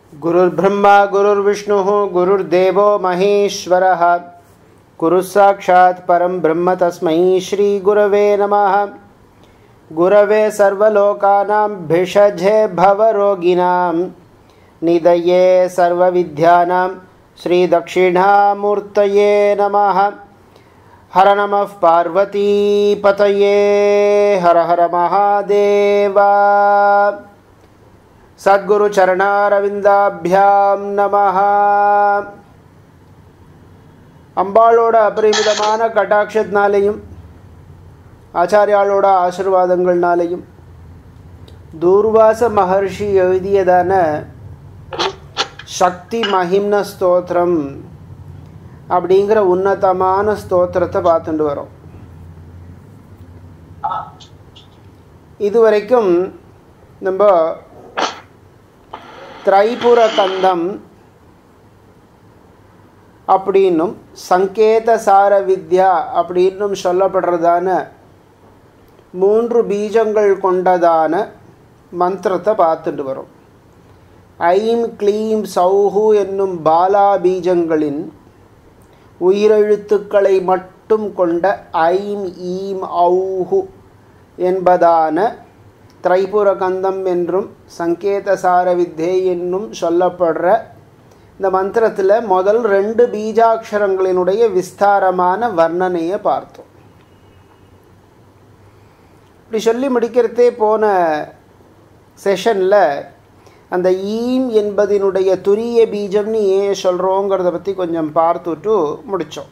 गुरुर्ब्रह्मा गुरुर्विष्णुः गुरुर्देवो महेश्वरः गुरुः साक्षात् परं ब्रह्म तस्मै श्रीगुरवे नमः गुरवे सर्वलोकानां भिषजे भवरोगिणां निधये सर्वविद्यानां श्रीदक्षिणामूर्तये नमः हर नमः पार्वतीपतये हर हर महादेव சத்குருச்சரணாரவிந்தாபியாம் நமஹ அம்பாளோட அபரிமிதமான கட்டாட்சத்தினாலேயும் ஆச்சாரியாளோட ஆசிர்வாதங்கள்னாலேயும் தூர்வாச மகர்ஷி எழுதியதான சக்தி மகிம்ன ஸ்தோத்திரம் அப்படிங்கிற உன்னதமான ஸ்தோத்திரத்தை பார்த்துட்டு வரோம் இதுவரைக்கும் நம்ம திரைபுர கந்தம் அப்படின்னும் சங்கேத சார வித்யா அப்படின்னும் சொல்லப்படுறதான மூன்று பீஜங்கள் கொண்டதான மந்திரத்தை பார்த்துட்டு வரும் ஐம் க்ளீம் சௌஹு என்னும் பாலா பீஜங்களின் உயிரெழுத்துக்களை மட்டும் கொண்ட ஐம் ஈம் ஔஹு என்பதான திரைபுர கந்தம் என்றும் சங்கேத சார வித்தை என்னும் சொல்லப்படுற இந்த மந்திரத்தில் முதல் ரெண்டு பீஜாட்சரங்களினுடைய விஸ்தாரமான வர்ணனையை பார்த்தோம் இப்படி சொல்லி முடிக்கிறதே போன செஷனில் அந்த ஈம் என்பதனுடைய துரிய பீஜம்னு ஏன் சொல்கிறோங்கிறத பற்றி கொஞ்சம் பார்த்துட்டு முடித்தோம்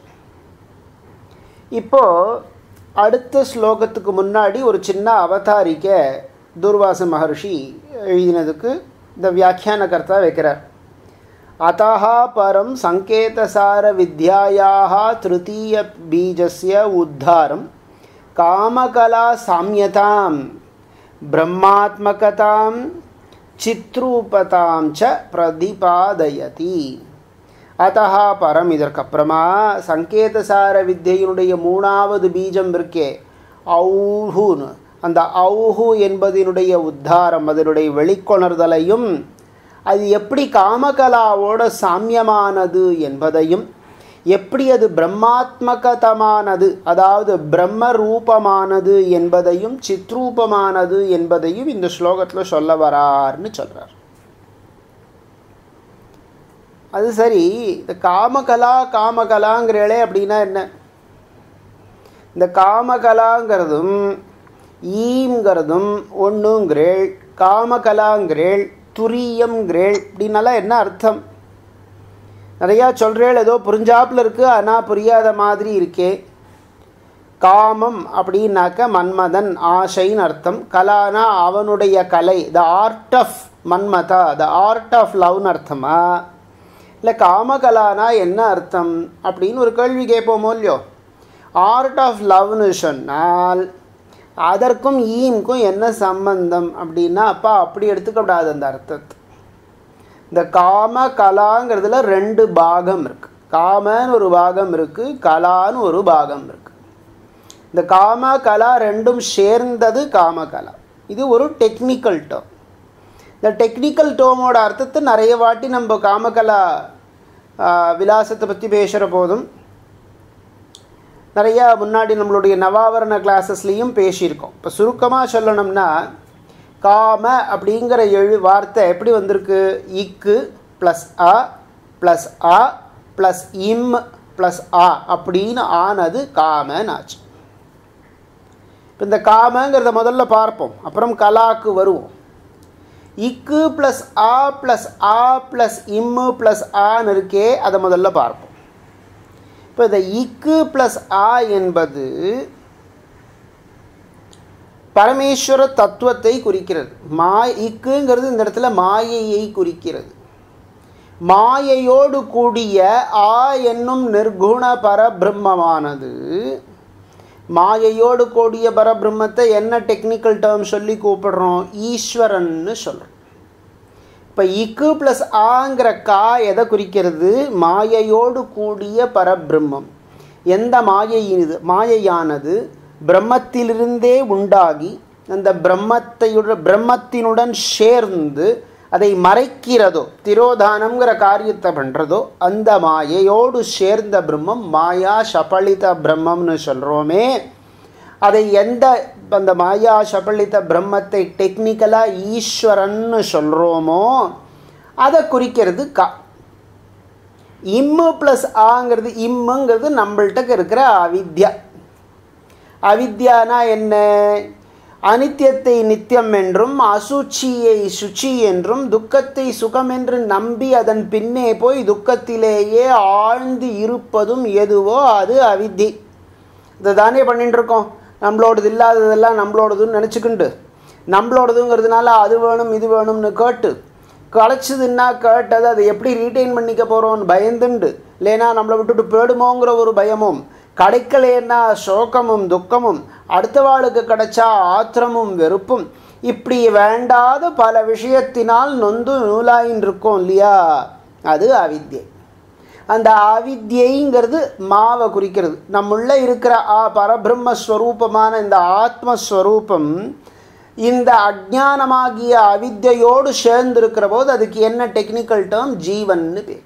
இப்போது அடுத்த ஸ்லோகத்துக்கு முன்னாடி ஒரு சின்ன அவதாரிக்க துர்வாச மகர்ஷி எழுதினதுக்கு இந்த வியாக்கியானகர்த்தா வைக்கிறார் அத்தா பரம் சங்கேதசார வித்யாயாக திருத்தீய பீஜஸ்ய உத்தாரம் காமகலா சாமியதாம் பிரம்மாத்மகதாம் சித்ரூபதாம் ச பிரதிபாதயதி அத்தா பரம் இதற்கப்புறமா சங்கேதசார வித்தியினுடைய மூணாவது பீஜம் இருக்கே ஔஹுன்னு அந்த ஔஹு என்பதனுடைய உத்தாரம் அதனுடைய வெளிக்கொணர்தலையும் அது எப்படி காமகலாவோட சாமியமானது என்பதையும் எப்படி அது பிரம்மாத்மகதமானது அதாவது பிரம்ம ரூபமானது என்பதையும் சித்ரூபமானது என்பதையும் இந்த ஸ்லோகத்தில் சொல்ல வரார்னு சொல்கிறார் அது சரி இந்த காமகலா காமகலாங்கிறே அப்படின்னா என்ன இந்த காமகலாங்கிறதும் ஈங்கிறதும் ஒன்றுங்கிறேள் காமகலாங்கிறேள் துரியம்ங்கிறேள் இப்படின்னாலாம் என்ன அர்த்தம் நிறையா சொல்கிறேள் ஏதோ புரிஞ்சாப்பில் இருக்குது ஆனால் புரியாத மாதிரி இருக்கே காமம் அப்படின்னாக்க மன்மதன் ஆசைன்னு அர்த்தம் கலானா அவனுடைய கலை the art of Manmatha the art of லவ்னு அர்த்தமா இல்லை காமகலானா என்ன அர்த்தம் அப்படின்னு ஒரு கேள்வி கேட்போமோ இல்லையோ ஆர்ட் ஆஃப் லவ்னு சொன்னால் அதற்கும் ஈம்க்கும் என்ன சம்பந்தம் அப்படின்னா அப்பா அப்படி எடுத்துக்கப்படாது அந்த அர்த்தத்தை இந்த காம கலாங்கிறதுல ரெண்டு பாகம் இருக்குது காமன்னு ஒரு பாகம் இருக்குது கலான்னு ஒரு பாகம் இருக்குது இந்த காம கலா ரெண்டும் சேர்ந்தது காமகலா இது ஒரு டெக்னிக்கல் டேர்ம் இந்த டெக்னிக்கல் டேர்மோட அர்த்தத்தை நிறைய வாட்டி நம்ம காமகலா விலாசத்தை பற்றி பேசுகிற போதும் நிறையா முன்னாடி நம்மளுடைய நவாவரண கிளாஸஸ்லேயும் பேசியிருக்கோம் இப்போ சுருக்கமாக சொல்லணும்னா காம அப்படிங்கிற எழு வார்த்தை எப்படி வந்திருக்கு இக்கு ப்ளஸ் அ ப்ளஸ் அ ப்ளஸ் இம் ப்ளஸ் ஆ அப்படின்னு ஆனது காமன் ஆச்சு இப்போ இந்த காமங்கிறத முதல்ல பார்ப்போம் அப்புறம் கலாக்கு வருவோம் இக்கு ப்ளஸ் ஆ ப்ளஸ் ஆ ப்ளஸ் இம்மு ப்ளஸ் ஆன்னு இருக்கே அதை முதல்ல பார்ப்போம் இப்போ இந்த இக்கு ப்ளஸ் ஆ என்பது பரமேஸ்வர தத்துவத்தை குறிக்கிறது மாய் இக்குங்கிறது இந்த இடத்துல மாயையை குறிக்கிறது மாயையோடு கூடிய ஆ என்னும் நிர்குண பரபிரம்மமானது மாயையோடு கூடிய பரபிரம்மத்தை என்ன டெக்னிக்கல் டேர்ம் சொல்லி கூப்பிடுறோம் ஈஸ்வரன்னு சொல்கிறோம் இப்போ இக்கு ப்ளஸ் ஆங்கிற கா எதை குறிக்கிறது மாயையோடு கூடிய பரபிரம்மம் எந்த மாயை இது மாயையானது பிரம்மத்திலிருந்தே உண்டாகி அந்த பிரம்மத்தையுடன் பிரம்மத்தினுடன் சேர்ந்து அதை மறைக்கிறதோ திரோதானம்ங்கிற காரியத்தை பண்ணுறதோ அந்த மாயையோடு சேர்ந்த பிரம்மம் மாயா சபலித பிரம்மம்னு சொல்கிறோமே அதை எந்த அந்த மாயா சபலித பிரம்மத்தை டெக்னிக்கலாக ஈஸ்வரன்னு சொல்கிறோமோ அதை குறிக்கிறது கா இம்மு ப்ளஸ் ஆங்கிறது இம்முங்கிறது நம்மள்கிட்ட இருக்கிற அவித்யா அவித்யானா என்ன அனித்தியத்தை நித்தியம் என்றும் அசுச்சியை சுச்சி என்றும் துக்கத்தை சுகம் என்று நம்பி அதன் பின்னே போய் துக்கத்திலேயே ஆழ்ந்து இருப்பதும் எதுவோ அது அவித்தி இதை தானே பண்ணிட்டு இருக்கோம் நம்மளோடது இல்லாததெல்லாம் நம்மளோடதுன்னு நினச்சிக்கிண்டு நம்மளோடதுங்கிறதுனால அது வேணும் இது வேணும்னு கேட்டு களைச்சதுன்னா கேட்டது அதை எப்படி ரீட்டைன் பண்ணிக்க போகிறோம்னு பயந்துண்டு இல்லைனா நம்மளை விட்டுட்டு போயிடுமோங்கிற ஒரு பயமும் கிடைக்கலேன்னா சோகமும் துக்கமும் அடுத்த வாளுக்கு கிடைச்சா ஆத்திரமும் வெறுப்பும் இப்படி வேண்டாத பல விஷயத்தினால் நொந்து நூலாயின் இருக்கோம் இல்லையா அது அவித்யை அந்த அவித்யைங்கிறது மாவை குறிக்கிறது நம்முள்ள இருக்கிற ஆ பரபிரம்மஸ்வரூபமான இந்த ஆத்மஸ்வரூபம் இந்த அஜானமாகிய அவித்யோடு சேர்ந்திருக்கிற போது அதுக்கு என்ன டெக்னிக்கல் டேர்ம் ஜீவன்னு பேர்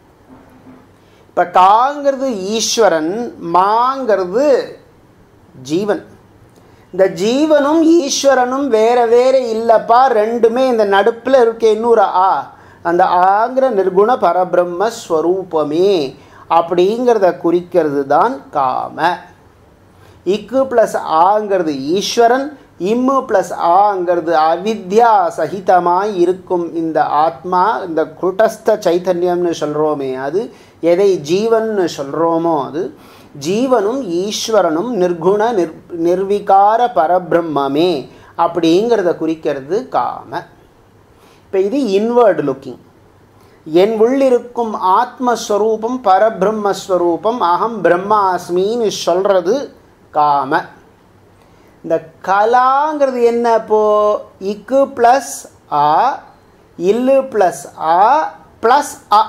இப்போ காங்கிறது ஈஸ்வரன் மாங்கிறது ஜீவன் இந்த ஜீவனும் ஈஸ்வரனும் வேற வேற இல்லைப்பா ரெண்டுமே இந்த நடுப்பில் இருக்க இன்னொரு ஆ அந்த ஆங்கிற நிர்குண பரபிரம்ம ஸ்வரூபமே அப்படிங்கிறத குறிக்கிறது தான் காம இக்கு ப்ளஸ் ஆங்கிறது ஈஸ்வரன் இம்மு ப்ளஸ் ஆங்கிறது அவித்யா சகிதமாய் இருக்கும் இந்த ஆத்மா இந்த குட்டஸ்த சைத்தன்யம்னு சொல்கிறோமே அது எதை ஜீவன்னு சொல்கிறோமோ அது ஜீவனும் ஈஸ்வரனும் நிர்குண நிர் நிர்விகார பரபிரம்மே அப்படிங்கிறத குறிக்கிறது காம இப்போ இது இன்வர்டு லுக்கிங் என் உள்ளிருக்கும் ஆத்மஸ்வரூபம் பரபிரம்மஸ்வரூபம் அகம் பிரம்மாஸ்மின்னு சொல்கிறது காம இந்த கலாங்கிறது என்ன இப்போ இக்கு ப்ளஸ் ஆ இல்லு ப்ளஸ் ஆ ப்ளஸ் அ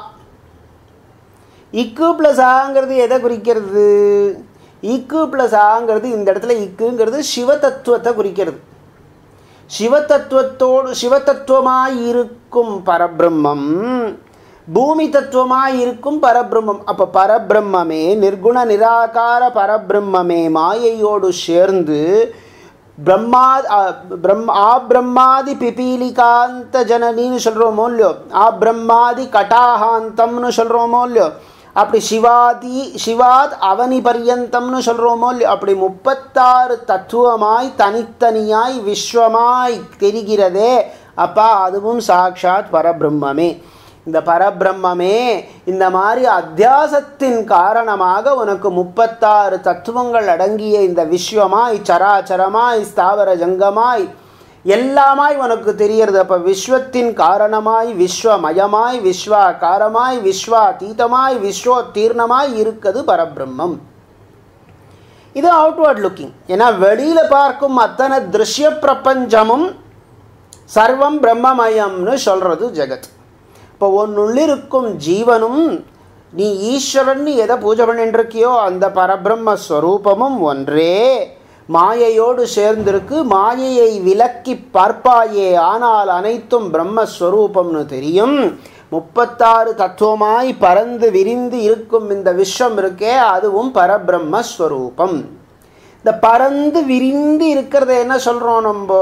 இக்கு ப்ளஸ் ஆங்கிறது எதை குறிக்கிறது இக்கு ப்ளஸ் ஆங்கிறது இந்த இடத்துல இக்குங்கிறது சிவதத்துவத்தை குறிக்கிறது சிவதத்துவத்தோடு சிவதத்துவமாய் இருக்கும் பரபிரம்மம் பூமி தத்துவமாய் இருக்கும் பரபிரம்மம் அப்போ பரபிரம்மமே நிர்குண நிராகார பரபிரம்மமே மாயையோடு சேர்ந்து பிரம்மா பிரம் ஆ பிரம்மாதி பிபீலிகாந்த ஜனனின்னு சொல்கிறோமோ இல்லையோ ஆ பிரம்மாதி கட்டாகாந்தம்னு சொல்கிறோமோ இல்லையோ அப்படி சிவாதி சிவாத் அவனி பர்யந்தம்னு சொல்கிறோமோ இல்லையோ அப்படி முப்பத்தாறு தத்துவமாய் தனித்தனியாய் விஸ்வமாய் தெரிகிறதே அப்பா அதுவும் சாக்ஷாத் பரபிரம்மமே இந்த பரபிரம்மமே இந்த மாதிரி அத்தியாசத்தின் காரணமாக உனக்கு முப்பத்தாறு தத்துவங்கள் அடங்கிய இந்த விஸ்வமாய் சராச்சரமாய் ஸ்தாவர ஜங்கமாய் எல்லாமாய் உனக்கு தெரியறது அப்போ விஸ்வத்தின் காரணமாய் விஸ்வமயமாய் விஸ்வாகாரமாய் விஸ்வாதீதமாய் விஸ்வோத்தீர்ணமாய் இருக்குது பரபிரம்மம் இது அவுட்வர்ட் லுக்கிங் ஏன்னா வெளியில் பார்க்கும் அத்தனை திருஷ்ய பிரபஞ்சமும் சர்வம் பிரம்மமயம்னு சொல்கிறது ஜெகத் இப்போ ஒன்னுள்ளிருக்கும் ஜீவனும் நீ ஈஸ்வரன் எதை பூஜை பண்ணிட்டு இருக்கியோ அந்த பரபிரம்ம ஸ்வரூபமும் ஒன்றே மாயையோடு சேர்ந்திருக்கு மாயையை விலக்கி பார்ப்பாயே ஆனால் அனைத்தும் பிரம்மஸ்வரூபம்னு தெரியும் முப்பத்தாறு தத்துவமாய் பறந்து விரிந்து இருக்கும் இந்த விஸ்வம் இருக்கே அதுவும் பரபிரம்மஸ்வரூபம் இந்த பறந்து விரிந்து இருக்கிறத என்ன சொல்கிறோம் நம்ம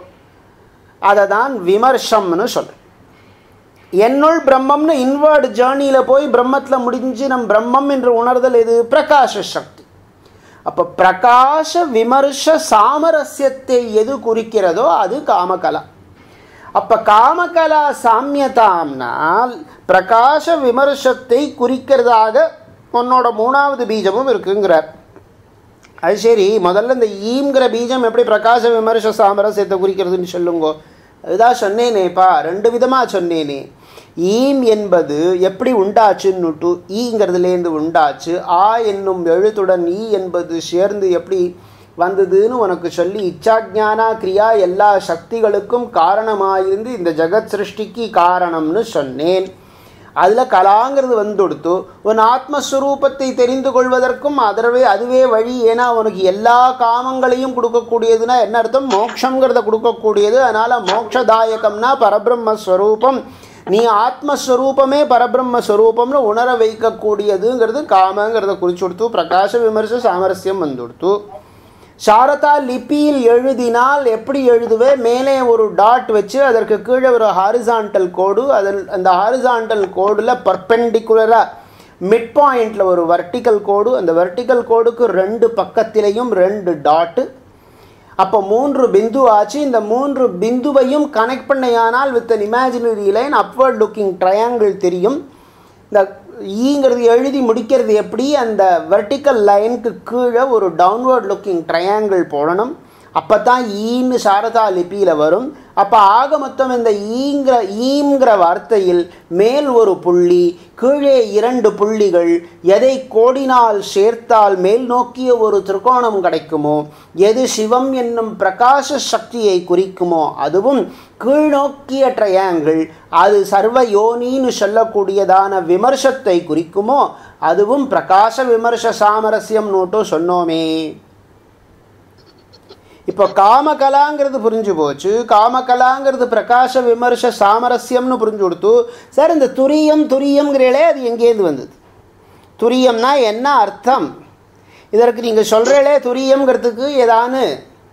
அதை தான் விமர்சம்னு சொல்கிறோம் என்னுள் பிரம்மம்னு இன்வர்டு ஜேர்னியில் போய் பிரம்மத்தில் முடிஞ்சு நம் பிரம்மம் என்று உணர்தல் எது பிரகாச சக்தி அப்போ பிரகாச விமர்ச சாமரஸ்யத்தை எது குறிக்கிறதோ அது காமகலா அப்போ காமகலா சாமியதாம்னால் பிரகாச விமர்சத்தை குறிக்கிறதாக உன்னோட மூணாவது பீஜமும் இருக்குங்கிறார் அது சரி முதல்ல இந்த ஈங்கிற பீஜம் எப்படி பிரகாச விமர்ச சாமரஸ்யத்தை குறிக்கிறதுன்னு சொல்லுங்கோ அதுதான் சொன்னேனேப்பா ரெண்டு விதமாக சொன்னேனே ஈம் என்பது எப்படி உண்டாச்சுன்னுட்டு ஈங்கிறதுலேருந்து உண்டாச்சு ஆ என்னும் எழுத்துடன் ஈ என்பது சேர்ந்து எப்படி வந்ததுன்னு உனக்கு சொல்லி இச்சாஜானா கிரியா எல்லா சக்திகளுக்கும் காரணமாயிருந்து இந்த ஜெகத் சிருஷ்டிக்கு காரணம்னு சொன்னேன் அதில் கலாங்கிறது வந்துடுத்து உன் ஆத்மஸ்வரூபத்தை தெரிந்து கொள்வதற்கும் அதரவே அதுவே வழி ஏன்னா உனக்கு எல்லா காமங்களையும் கொடுக்கக்கூடியதுன்னா என்ன அர்த்தம் மோட்சங்கிறத கொடுக்கக்கூடியது அதனால் மோட்சதாயகம்னா பரபிரம்மஸ்வரூபம் நீ ஆத்மஸ்வரூபமே பரபிரம்மஸ்வரூபம்னு உணர வைக்கக்கூடியதுங்கிறது காமங்கிறத குறிச்சு கொடுத்து பிரகாச விமர்ச சாமரஸ்யம் வந்துடுத்து சாரதா லிபியில் எழுதினால் எப்படி எழுதுவே மேலே ஒரு டாட் வச்சு அதற்கு கீழே ஒரு ஹாரிசான்டல் கோடு அதில் அந்த ஹாரிசான்டல் கோடில் பர்பெண்டிகுலராக மிட் பாயிண்டில் ஒரு வர்டிக்கல் கோடு அந்த வர்டிக்கல் கோடுக்கு ரெண்டு பக்கத்திலையும் ரெண்டு டாட்டு அப்போ மூன்று பிந்து ஆச்சு இந்த மூன்று பிந்துவையும் கனெக்ட் பண்ணையானால் with an imaginary line upward looking triangle தெரியும் இந்த ஈங்கிறது எழுதி முடிக்கிறது எப்படி அந்த வெர்டிக்கல் லைனுக்கு கீழே ஒரு டவுன்வர்ட் லுக்கிங் ட்ரையாங்கிள் போடணும் அப்போ தான் ஈன்னு சாரதா லிபியில் வரும் அப்போ ஆக மொத்தம் இந்த ஈங்கிற ஈங்கிற வார்த்தையில் மேல் ஒரு புள்ளி கீழே இரண்டு புள்ளிகள் எதை கோடினால் சேர்த்தால் மேல் நோக்கிய ஒரு திரிகோணம் கிடைக்குமோ எது சிவம் என்னும் பிரகாச சக்தியை குறிக்குமோ அதுவும் கீழ்நோக்கிய ட்ரையாங்கிள் அது சர்வ யோனின்னு சொல்லக்கூடியதான விமர்சத்தை குறிக்குமோ அதுவும் பிரகாச விமர்ச சாமரஸ்யம் நோட்டும் சொன்னோமே இப்போ காமகலாங்கிறது புரிஞ்சு போச்சு காமகலாங்கிறது பிரகாச விமர்ச சாமரஸ்யம்னு புரிஞ்சு கொடுத்து சார் இந்த துரியம் துரியம்ங்கிறீங்களே அது எங்கேருந்து வந்தது துரியம்னா என்ன அர்த்தம் இதற்கு நீங்கள் சொல்கிறீங்களே துரியம்ங்கிறதுக்கு ஏதானு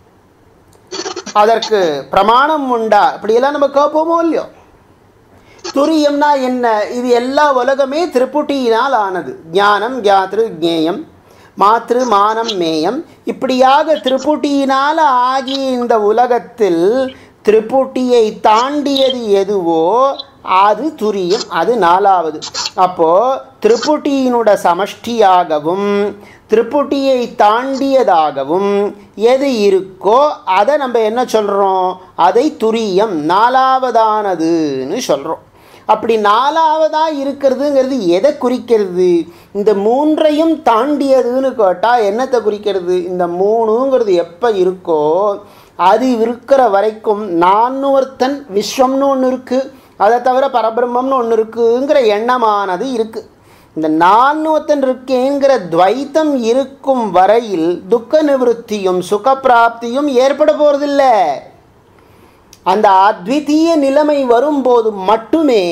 அதற்கு பிரமாணம் உண்டா இப்படியெல்லாம் நம்ம கேட்போமோ இல்லையோ துரியம்னா என்ன இது எல்லா உலகமே திரிபுட்டியினால் ஆனது ஞானம் கியாத்ரு ஜேயம் மாத்ரு மானம் மேயம் இப்படியாக திரிபுட்டியினால் ஆகிய இந்த உலகத்தில் திரிபுட்டியை தாண்டியது எதுவோ அது துரியம் அது நாலாவது அப்போ திரிபுட்டியினோட சமஷ்டியாகவும் திரிபுட்டியை தாண்டியதாகவும் எது இருக்கோ அதை நம்ம என்ன சொல்கிறோம் அதை துரியம் நாலாவதானதுன்னு சொல்கிறோம் அப்படி நாலாவதாக இருக்கிறதுங்கிறது எதை குறிக்கிறது இந்த மூன்றையும் தாண்டியதுன்னு கேட்டால் என்னத்தை குறிக்கிறது இந்த மூணுங்கிறது எப்போ இருக்கோ அது இருக்கிற வரைக்கும் நான் ஒருத்தன் விஸ்வம்னு ஒன்று இருக்குது அதை தவிர பரபிரம்மம்னு ஒன்று இருக்குங்கிற எண்ணமானது இருக்குது இந்த நான் ஒருத்தன் இருக்கேங்கிற துவைத்தம் இருக்கும் வரையில் துக்க நிவృத்தியும் சுகப்பிராப்தியும் ஏற்பட போகிறதில்லை அந்த அத்விதீய நிலைமை வரும்போது மட்டுமே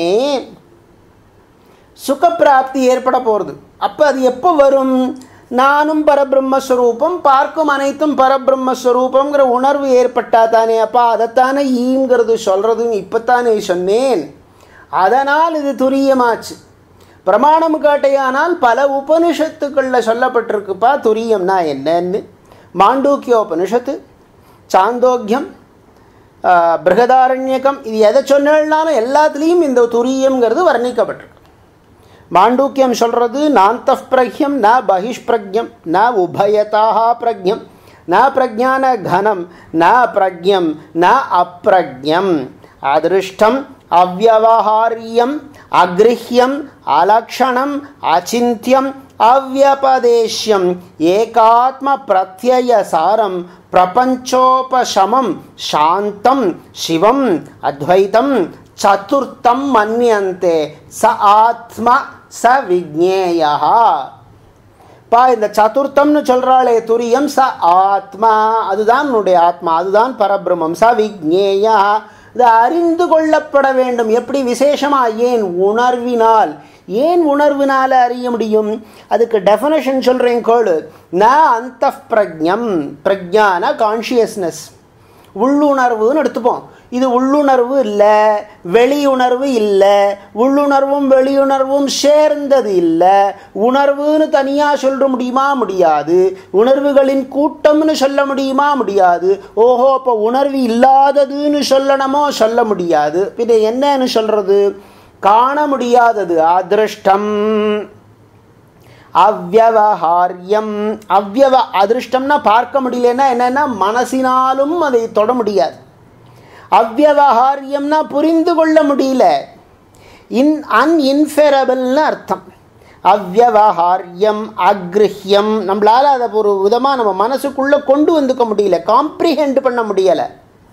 சுகப்பிராப்தி ஏற்பட போகிறது அப்போ அது எப்போ வரும் நானும் பரபிரம்மஸ்வரூபம் பார்க்கும் அனைத்தும் பரபிரம்மஸ்வரூபங்கிற உணர்வு ஏற்பட்டா தானே அப்பா அதைத்தானே ஈங்கிறது சொல்கிறதுன்னு இப்போத்தானே சொன்னேன் அதனால் இது துரியமாச்சு பிரமாணம் காட்டையானால் பல உபனிஷத்துக்களில் சொல்லப்பட்டிருக்குப்பா துரியம்னா என்னன்னு மாண்டூக்கியோபனிஷத்து சாந்தோக்கியம் பிருகதாரண்யகம் இது எதை சொன்னாலும் எல்லாத்துலேயும் இந்த துரியம்ங்கிறது வர்ணிக்கப்பட்டிருக்கு மாண்டூக்கியம் சொல்கிறது நாந்த பிரக்யம் ந பகிஷ்பிரக்யம் ந உபயதாக பிரக்யம் ந பிரஜான கனம் ந பிரக்யம் ந அப்பிரக்யம் அதிருஷ்டம் அவ்வகாரியம் அக்ரிஹ்யம் அலக்ஷணம் அச்சிந்தியம் அவ்வபதேஷ்யம் ஏகாத்ம பிரத்யய சாரம் பிரபஞ்சோபசமம் சாந்தம் சிவம் அத்வைத்தம் சதுர்த்தம் மன்னியந்தே ச ஆத்ம ச விஜ்ஞேயா பா இந்த சதுர்த்தம்னு சொல்கிறாளே துரியம் ச ஆத்மா அதுதான் உன்னுடைய ஆத்மா அதுதான் பரபிரமம் ச விஜ்ஞேயா இது அறிந்து கொள்ளப்பட வேண்டும் எப்படி விசேஷமா ஏன் உணர்வினால் ஏன் உணர்வினால் அறிய முடியும் அதுக்கு டெஃபனேஷன் சொல்கிறேன் கேளு ந அந்த பிரஜம் பிரஜான கான்ஷியஸ்னஸ் உள்ளுணர்வுன்னு எடுத்துப்போம் இது உள்ளுணர்வு இல்லை வெளியுணர்வு இல்லை உள்ளுணர்வும் வெளியுணர்வும் சேர்ந்தது இல்லை உணர்வுன்னு தனியாக சொல்ல முடியுமா முடியாது உணர்வுகளின் கூட்டம்னு சொல்ல முடியுமா முடியாது ஓஹோ அப்போ உணர்வு இல்லாததுன்னு சொல்லணுமோ சொல்ல முடியாது பின்ன என்னன்னு சொல்கிறது காண முடியாதது அதிருஷ்டம் அவ்வகாரியம் அவ்வவ அதிருஷ்டம்னா பார்க்க முடியலன்னா என்னென்னா மனசினாலும் அதை தொட முடியாது அவ்வகாரியம்னா புரிந்து கொள்ள முடியல இன் அன்இன்ஃபெரபிள்னு அர்த்தம் அவ்வகாரியம் அக்ரிஹ்யம் நம்மளால் அதை ஒரு விதமாக நம்ம மனசுக்குள்ளே கொண்டு வந்துக்க முடியல காம்ப்ரிஹெண்ட் பண்ண முடியலை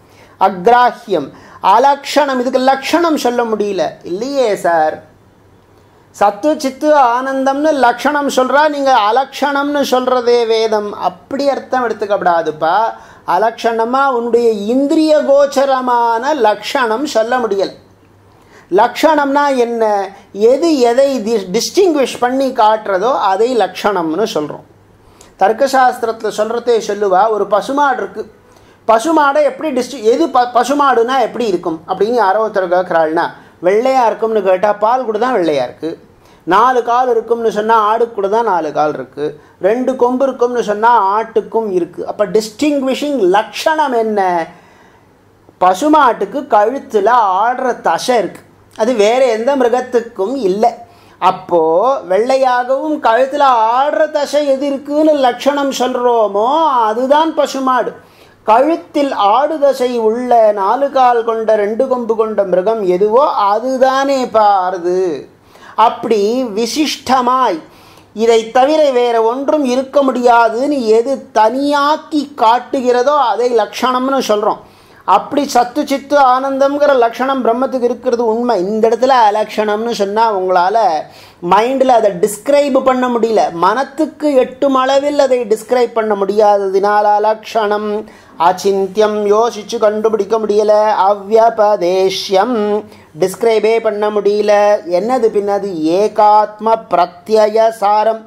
அக்ராஹ்யம் அலக்ஷணம் இதுக்கு லக்ஷணம் சொல்ல முடியல இல்லையே சார் சத்து சித்து ஆனந்தம்னு லக்ஷணம் சொல்கிறா நீங்கள் அலக்ஷணம்னு சொல்கிறதே வேதம் அப்படி அர்த்தம் எடுத்துக்கப்படாதுப்பா அலக்ஷணமாக உன்னுடைய இந்திரிய கோச்சரமான லக்ஷணம் சொல்ல முடியலை லக்ஷணம்னா என்ன எது எதை டிஸ்டிங்விஷ் பண்ணி காட்டுறதோ அதை லக்ஷணம்னு சொல்கிறோம் தர்க்கசாஸ்திரத்தில் சொல்கிறதே சொல்லுவா ஒரு பசுமாடு இருக்குது பசுமாடை எப்படி டிஸ்டி எது ப பசுமாடுனா எப்படி இருக்கும் அப்படின்னு யாரோ ஒருத்தர் கேட்குறாள்னா வெள்ளையாக இருக்கும்னு கேட்டால் பால் கூட தான் வெள்ளையாக இருக்குது நாலு கால் இருக்கும்னு சொன்னால் ஆடுக்கு கூட தான் நாலு கால் இருக்குது ரெண்டு கொம்பு இருக்கும்னு சொன்னால் ஆட்டுக்கும் இருக்குது அப்போ டிஸ்டிங்விஷிங் லக்ஷணம் என்ன பசுமாட்டுக்கு கழுத்தில் ஆடுற தசை இருக்குது அது வேறு எந்த மிருகத்துக்கும் இல்லை அப்போது வெள்ளையாகவும் கழுத்தில் ஆடுற தசை எது இருக்குன்னு லட்சணம் சொல்கிறோமோ அதுதான் பசுமாடு கழுத்தில் ஆடு தசை உள்ள நாலு கால் கொண்ட ரெண்டு கொம்பு கொண்ட மிருகம் எதுவோ அதுதானே பாருது அப்படி விசிஷ்டமாய் இதை தவிர வேற ஒன்றும் இருக்க முடியாதுன்னு எது தனியாக்கி காட்டுகிறதோ அதை லக்ஷணம்னு சொல்கிறோம் அப்படி சத்து சித்து ஆனந்தம்ங்கிற லக்ஷணம் பிரம்மத்துக்கு இருக்கிறது உண்மை இந்த இடத்துல அலக்ஷணம்னு சொன்னால் உங்களால் மைண்டில் அதை டிஸ்கிரைப் பண்ண முடியல மனத்துக்கு எட்டும் அளவில் அதை டிஸ்கிரைப் பண்ண முடியாததினால அலக்ஷணம் அச்சிந்தியம் யோசிச்சு கண்டுபிடிக்க முடியல அவ்வபதேஷ்யம் டிஸ்கிரைபே பண்ண முடியல என்னது பின்னது ஏகாத்ம பிரத்யய சாரம்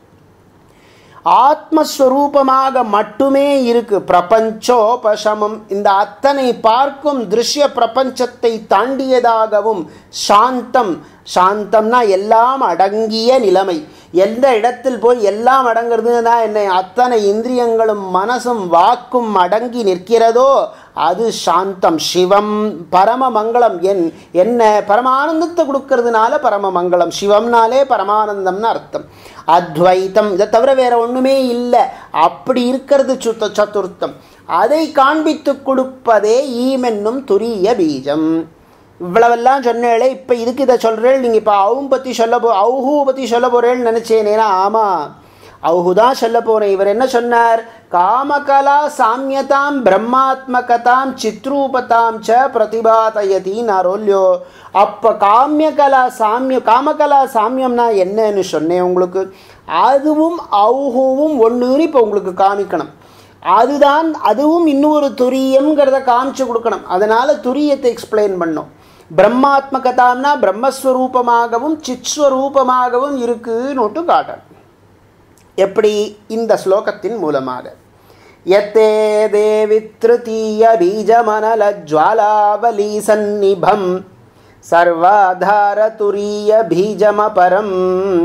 ஆத்மஸ்வரூபமாக மட்டுமே இருக்கு பிரபஞ்சோபசமம் இந்த அத்தனை பார்க்கும் திருஷ்ய பிரபஞ்சத்தை தாண்டியதாகவும் சாந்தம் சாந்தம்னா எல்லாம் அடங்கிய நிலைமை எந்த இடத்தில் போய் எல்லாம் அடங்குறதுன்னா என்ன அத்தனை இந்திரியங்களும் மனசும் வாக்கும் அடங்கி நிற்கிறதோ அது சாந்தம் சிவம் பரம மங்களம் என் என்ன பரமானந்தத்தை கொடுக்கறதுனால பரம மங்களம் சிவம்னாலே பரமானந்தம்னு அர்த்தம் அத்வைத்தம் இதை தவிர வேற ஒன்றுமே இல்லை அப்படி இருக்கிறது சுத்த சதுர்த்தம் அதை காண்பித்து கொடுப்பதே ஈமென்னும் துரிய பீஜம் இவ்வளவெல்லாம் சொன்னேளே இப்போ இதுக்கு இதை சொல்கிறேன் நீங்கள் இப்போ அவும் பற்றி சொல்ல போ அவுஹூ பற்றி சொல்ல போகிறேன்னு நினச்சேனேனா ஆமாம் அவுஹு தான் சொல்ல போகிறேன் இவர் என்ன சொன்னார் காமகலா சாமியதாம் பிரம்மாத்மகதாம் சித்ரூபதாம் ச பிரதிபாதயதினாரோ இல்லையோ அப்போ காமியகலா சாமிய காமகலா சாமியம்னா என்னன்னு சொன்னேன் உங்களுக்கு அதுவும் அவுஹூவும் ஒன்றுன்னு இப்போ உங்களுக்கு காமிக்கணும் அதுதான் அதுவும் இன்னொரு துரியம்ங்கிறத காமிச்சு கொடுக்கணும் அதனால் துரியத்தை எக்ஸ்பிளைன் பண்ணோம் பிரம்மாத்மகதாம்னா பிரம்மஸ்வரூபமாகவும் சித்ஸ்வரூபமாகவும் இருக்குன்னு காட்டணும் எப்படி இந்த ஸ்லோகத்தின் மூலமாக யத்தே தேவி திருத்தீய பீஜமனல ஜுவாலாவலி சந்நிபம் சர்வாதார துரிய பீஜமபரம்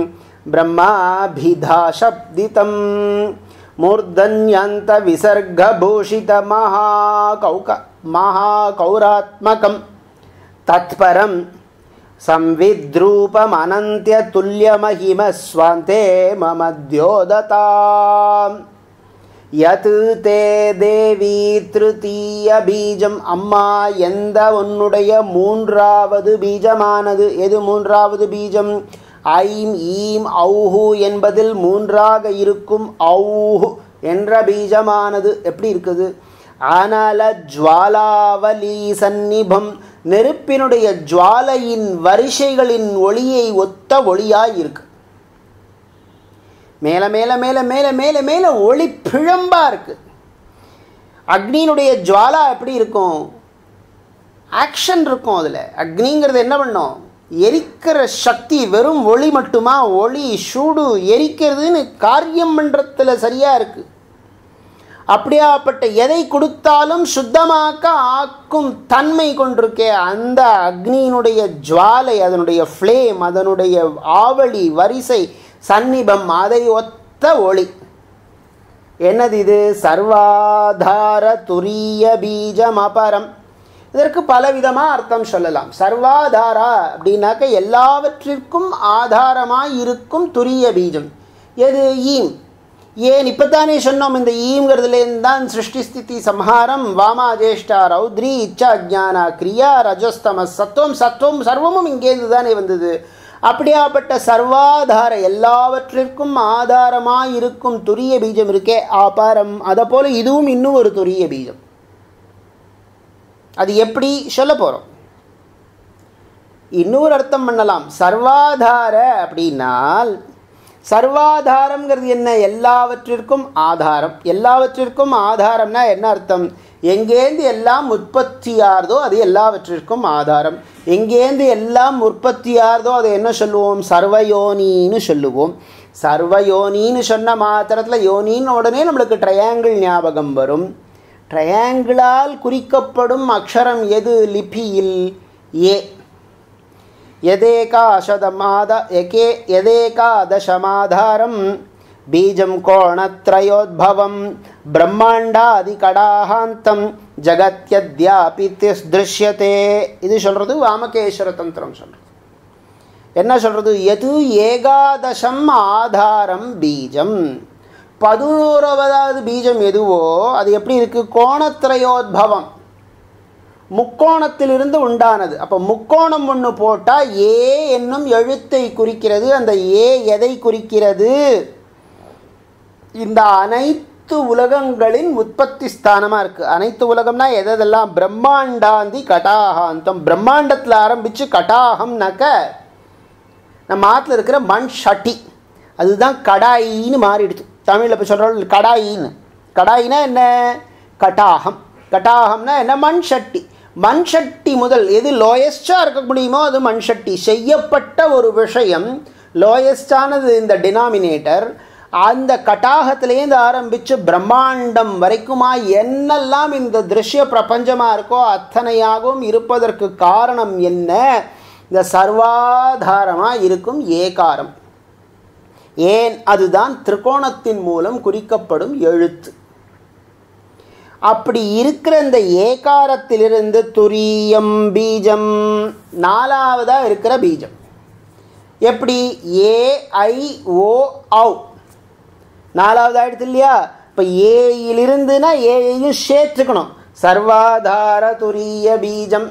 பிரம்மாபிதாசப்திதம் மூர்தன்யந்த விசர்கபூஷித மகாகௌக மகாகௌராத்மகம் தத்பரம் संविद्रूपमनन्त्यतुल्यमहिमस्वान्ते मम द्योदताम् யத் தே தேவி திருத்தீய பீஜம் அம்மா எந்த உன்னுடைய மூன்றாவது பீஜமானது எது மூன்றாவது பீஜம் ஐம் ஈம் ஔஹு என்பதில் மூன்றாக இருக்கும் ஔஹு என்ற பீஜமானது எப்படி இருக்குது அனல ஜுவாலாவலி சந்நிபம் நெருப்பினுடைய ஜுவாலையின் வரிசைகளின் ஒளியை ஒத்த ஒளியாய் இருக்கு மேலே மேலே மேலே மேலே மேலே மேலே ஒளி பிழம்பா இருக்கு அக்னியினுடைய ஜுவாலா எப்படி இருக்கும் ஆக்ஷன் இருக்கும் அதில் அக்னிங்கிறது என்ன பண்ணும் எரிக்கிற சக்தி வெறும் ஒளி மட்டுமா ஒளி சூடு எரிக்கிறதுன்னு காரியம் பண்ணுறதுல சரியாக இருக்குது அப்படியாப்பட்ட எதை கொடுத்தாலும் சுத்தமாக்க ஆக்கும் தன்மை கொண்டிருக்கே அந்த அக்னியினுடைய ஜுவாலை அதனுடைய ஃப்ளேம் அதனுடைய ஆவலி வரிசை சந்நிபம் அதை ஒத்த ஒளி என்னது இது சர்வாதார துரிய பீஜம் அபரம் இதற்கு பலவிதமாக அர்த்தம் சொல்லலாம் சர்வாதாரா அப்படின்னாக்க எல்லாவற்றிற்கும் ஆதாரமாக இருக்கும் துரிய பீஜம் எது ஈம் ஏன் இப்போத்தானே சொன்னோம் இந்த ஈங்கிறதுலேருந்து தான் சிருஷ்டி ஸ்திதி சம்ஹாரம் வாமா ஜேஷ்டா ரௌத்ரி இச்சா ஜானா கிரியா ரஜஸ்தம சத்துவம் சத்துவம் சர்வமும் இங்கேருந்து தானே வந்தது அப்படியாப்பட்ட சர்வாதார எல்லாவற்றிற்கும் ஆதாரமாக இருக்கும் துரிய பீஜம் இருக்கே அபாரம் அதை போல் இதுவும் இன்னும் ஒரு துரிய பீஜம் அது எப்படி சொல்ல போகிறோம் இன்னொரு அர்த்தம் பண்ணலாம் சர்வாதார அப்படின்னால் சர்வாதாரம்ங்கிறது என்ன எல்லாவற்றிற்கும் ஆதாரம் எல்லாவற்றிற்கும் ஆதாரம்னா என்ன அர்த்தம் எங்கேந்து எல்லாம் உற்பத்தியாகிறதோ அது எல்லாவற்றிற்கும் ஆதாரம் எங்கேந்து எல்லாம் உற்பத்தியாகிறதோ அதை என்ன சொல்லுவோம் சர்வயோனின்னு சொல்லுவோம் சர்வயோனின்னு சொன்ன மாத்திரத்தில் யோனின்னு உடனே நம்மளுக்கு ட்ரையாங்கிள் ஞாபகம் வரும் ட்ரையாங்கிளால் குறிக்கப்படும் அக்ஷரம் எது லிபியில் ஏ यदेकाशदमाद एके यदेकादशमाधारं बीजं कोणत्रयोद्भवं பிரம்மாண்டாதிகடாகாந்தம் ஜகத்யத்யாபி திருஷ்யத்தே இது சொல்கிறது வாமகேஸ்வர தந்திரம் சொல்கிறது என்ன சொல்கிறது எது ஏகாதசம் ஆதாரம் பீஜம் பதினோராவதாவது பீஜம் எதுவோ அது எப்படி இருக்குது கோணத்திரயோத்பவம் முக்கோணத்திலிருந்து உண்டானது அப்போ முக்கோணம் ஒன்று போட்டால் ஏ என்னும் எழுத்தை குறிக்கிறது அந்த ஏ எதை குறிக்கிறது இந்த அனைத்து உலகங்களின் உற்பத்தி ஸ்தானமாக இருக்குது அனைத்து உலகம்னா எதெல்லாம் பிரம்மாண்டாந்தி கட்டாகாந்தம் பிரம்மாண்டத்தில் ஆரம்பித்து கட்டாகம்னாக்க நம்ம ஆற்றுல இருக்கிற மண் ஷட்டி அதுதான் கடாயின்னு மாறிடுது தமிழில் இப்போ சொல்கிறோம் கடாயின்னு கடாயினா என்ன கட்டாகம் கட்டாகம்னா என்ன மண் சட்டி மண் சட்டி முதல் எது லோயஸ்டாக இருக்க முடியுமோ அது மண் சட்டி செய்யப்பட்ட ஒரு விஷயம் லோயஸ்டானது இந்த டினாமினேட்டர் அந்த கட்டாகத்திலேருந்து ஆரம்பித்து பிரம்மாண்டம் வரைக்குமா என்னெல்லாம் இந்த திருஷ்ய பிரபஞ்சமாக இருக்கோ அத்தனையாகவும் இருப்பதற்கு காரணம் என்ன இந்த சர்வாதாரமாக இருக்கும் ஏகாரம் ஏன் அதுதான் திரிகோணத்தின் மூலம் குறிக்கப்படும் எழுத்து அப்படி இருக்கிற இந்த ஏகாரத்திலிருந்து துரியம் பீஜம் நாலாவதாக இருக்கிற பீஜம் எப்படி ஏ ஐ ஓ ஔ நாலாவது ஆயிடுது இல்லையா இப்போ ஏயிலிருந்துனா ஏயையும் சேர்த்துக்கணும் சர்வாதார துரிய பீஜம்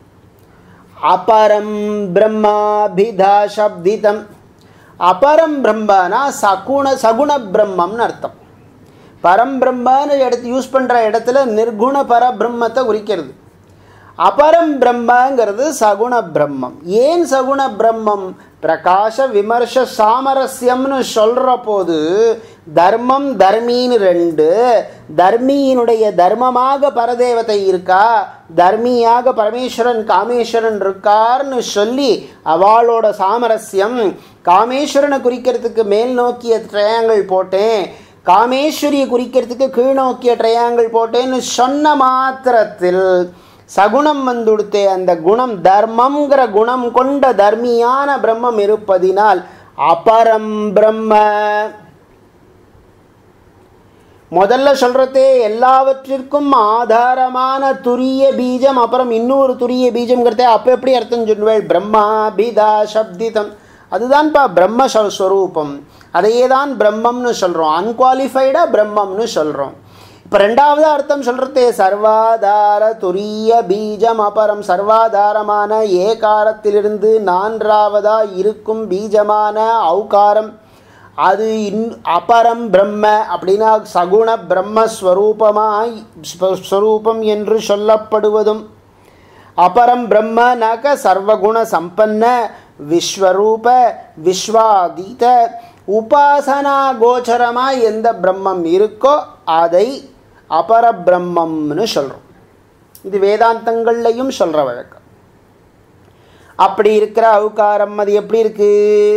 அபரம் பிரம்மாபிதா சப்திதம் அபரம் பிரம்மனா சகுண சகுண பிரம்மம்னு அர்த்தம் பரம்பிரம்மன்னு எடுத்து யூஸ் பண்ணுற இடத்துல நிர்குண பரபிரம்மத்தை குறிக்கிறது அபரம் பிரம்மங்கிறது சகுண பிரம்மம் ஏன் சகுண பிரம்மம் பிரகாச விமர்ச சாமரஸ்யம்னு சொல்கிற போது தர்மம் தர்மின்னு ரெண்டு தர்மியினுடைய தர்மமாக பரதேவதை இருக்கா தர்மியாக பரமேஸ்வரன் காமேஸ்வரன் இருக்கார்னு சொல்லி அவளோட சாமரஸ்யம் காமேஸ்வரனை குறிக்கிறதுக்கு மேல் நோக்கிய ட்ரையாங்கிள் போட்டேன் காமேஸ்வரியை குறிக்கிறதுக்கு கீழ்நோக்கிய ட்ரையாங்கிள் போட்டேன்னு சொன்ன மாத்திரத்தில் சகுணம் வந்துடுத்தே அந்த குணம் தர்மங்கிற குணம் கொண்ட தர்மியான பிரம்மம் இருப்பதினால் அபரம் பிரம்ம முதல்ல சொல்கிறதே எல்லாவற்றிற்கும் ஆதாரமான துரிய பீஜம் அப்புறம் இன்னொரு துரிய பீஜம்ங்கிறதே அப்போ எப்படி அர்த்தம் சொல்லுவேள் பிரம்மா பீதா சப்திதம் அதுதான்ப்பா பிரம்ம ஸ்வரூபம் அதையே தான் பிரம்மம்னு சொல்கிறோம் அன்குவாலிஃபைடாக பிரம்மம்னு சொல்கிறோம் இப்போ ரெண்டாவது அர்த்தம் சொல்கிறதே சர்வாதார துரிய பீஜம் அபரம் சர்வாதாரமான ஏகாரத்திலிருந்து நான்காவதாக இருக்கும் பீஜமான ஔகாரம் அது இன் அபரம் பிரம்ம அப்படின்னா சகுண பிரம்மஸ்வரூபமாய் ஸ்வரூபம் என்று சொல்லப்படுவதும் அபரம் பிரம்மனாக்க சர்வகுண சம்பன்ன விஸ்வரூப விஸ்வாதீத உபாசனா கோச்சரமாக எந்த பிரம்மம் இருக்கோ அதை அபர பிரம்மம்னு சொல்கிறோம் இது வேதாந்தங்கள்லையும் சொல்கிற வழக்கம் அப்படி இருக்கிற அவுகாரம் அது எப்படி இருக்கு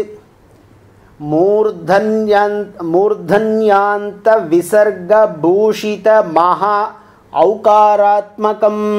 மூர்தன்யாந்த் மூர்தன்யாந்த விசர்க பூஷித மகா ஔகாராத்மகம்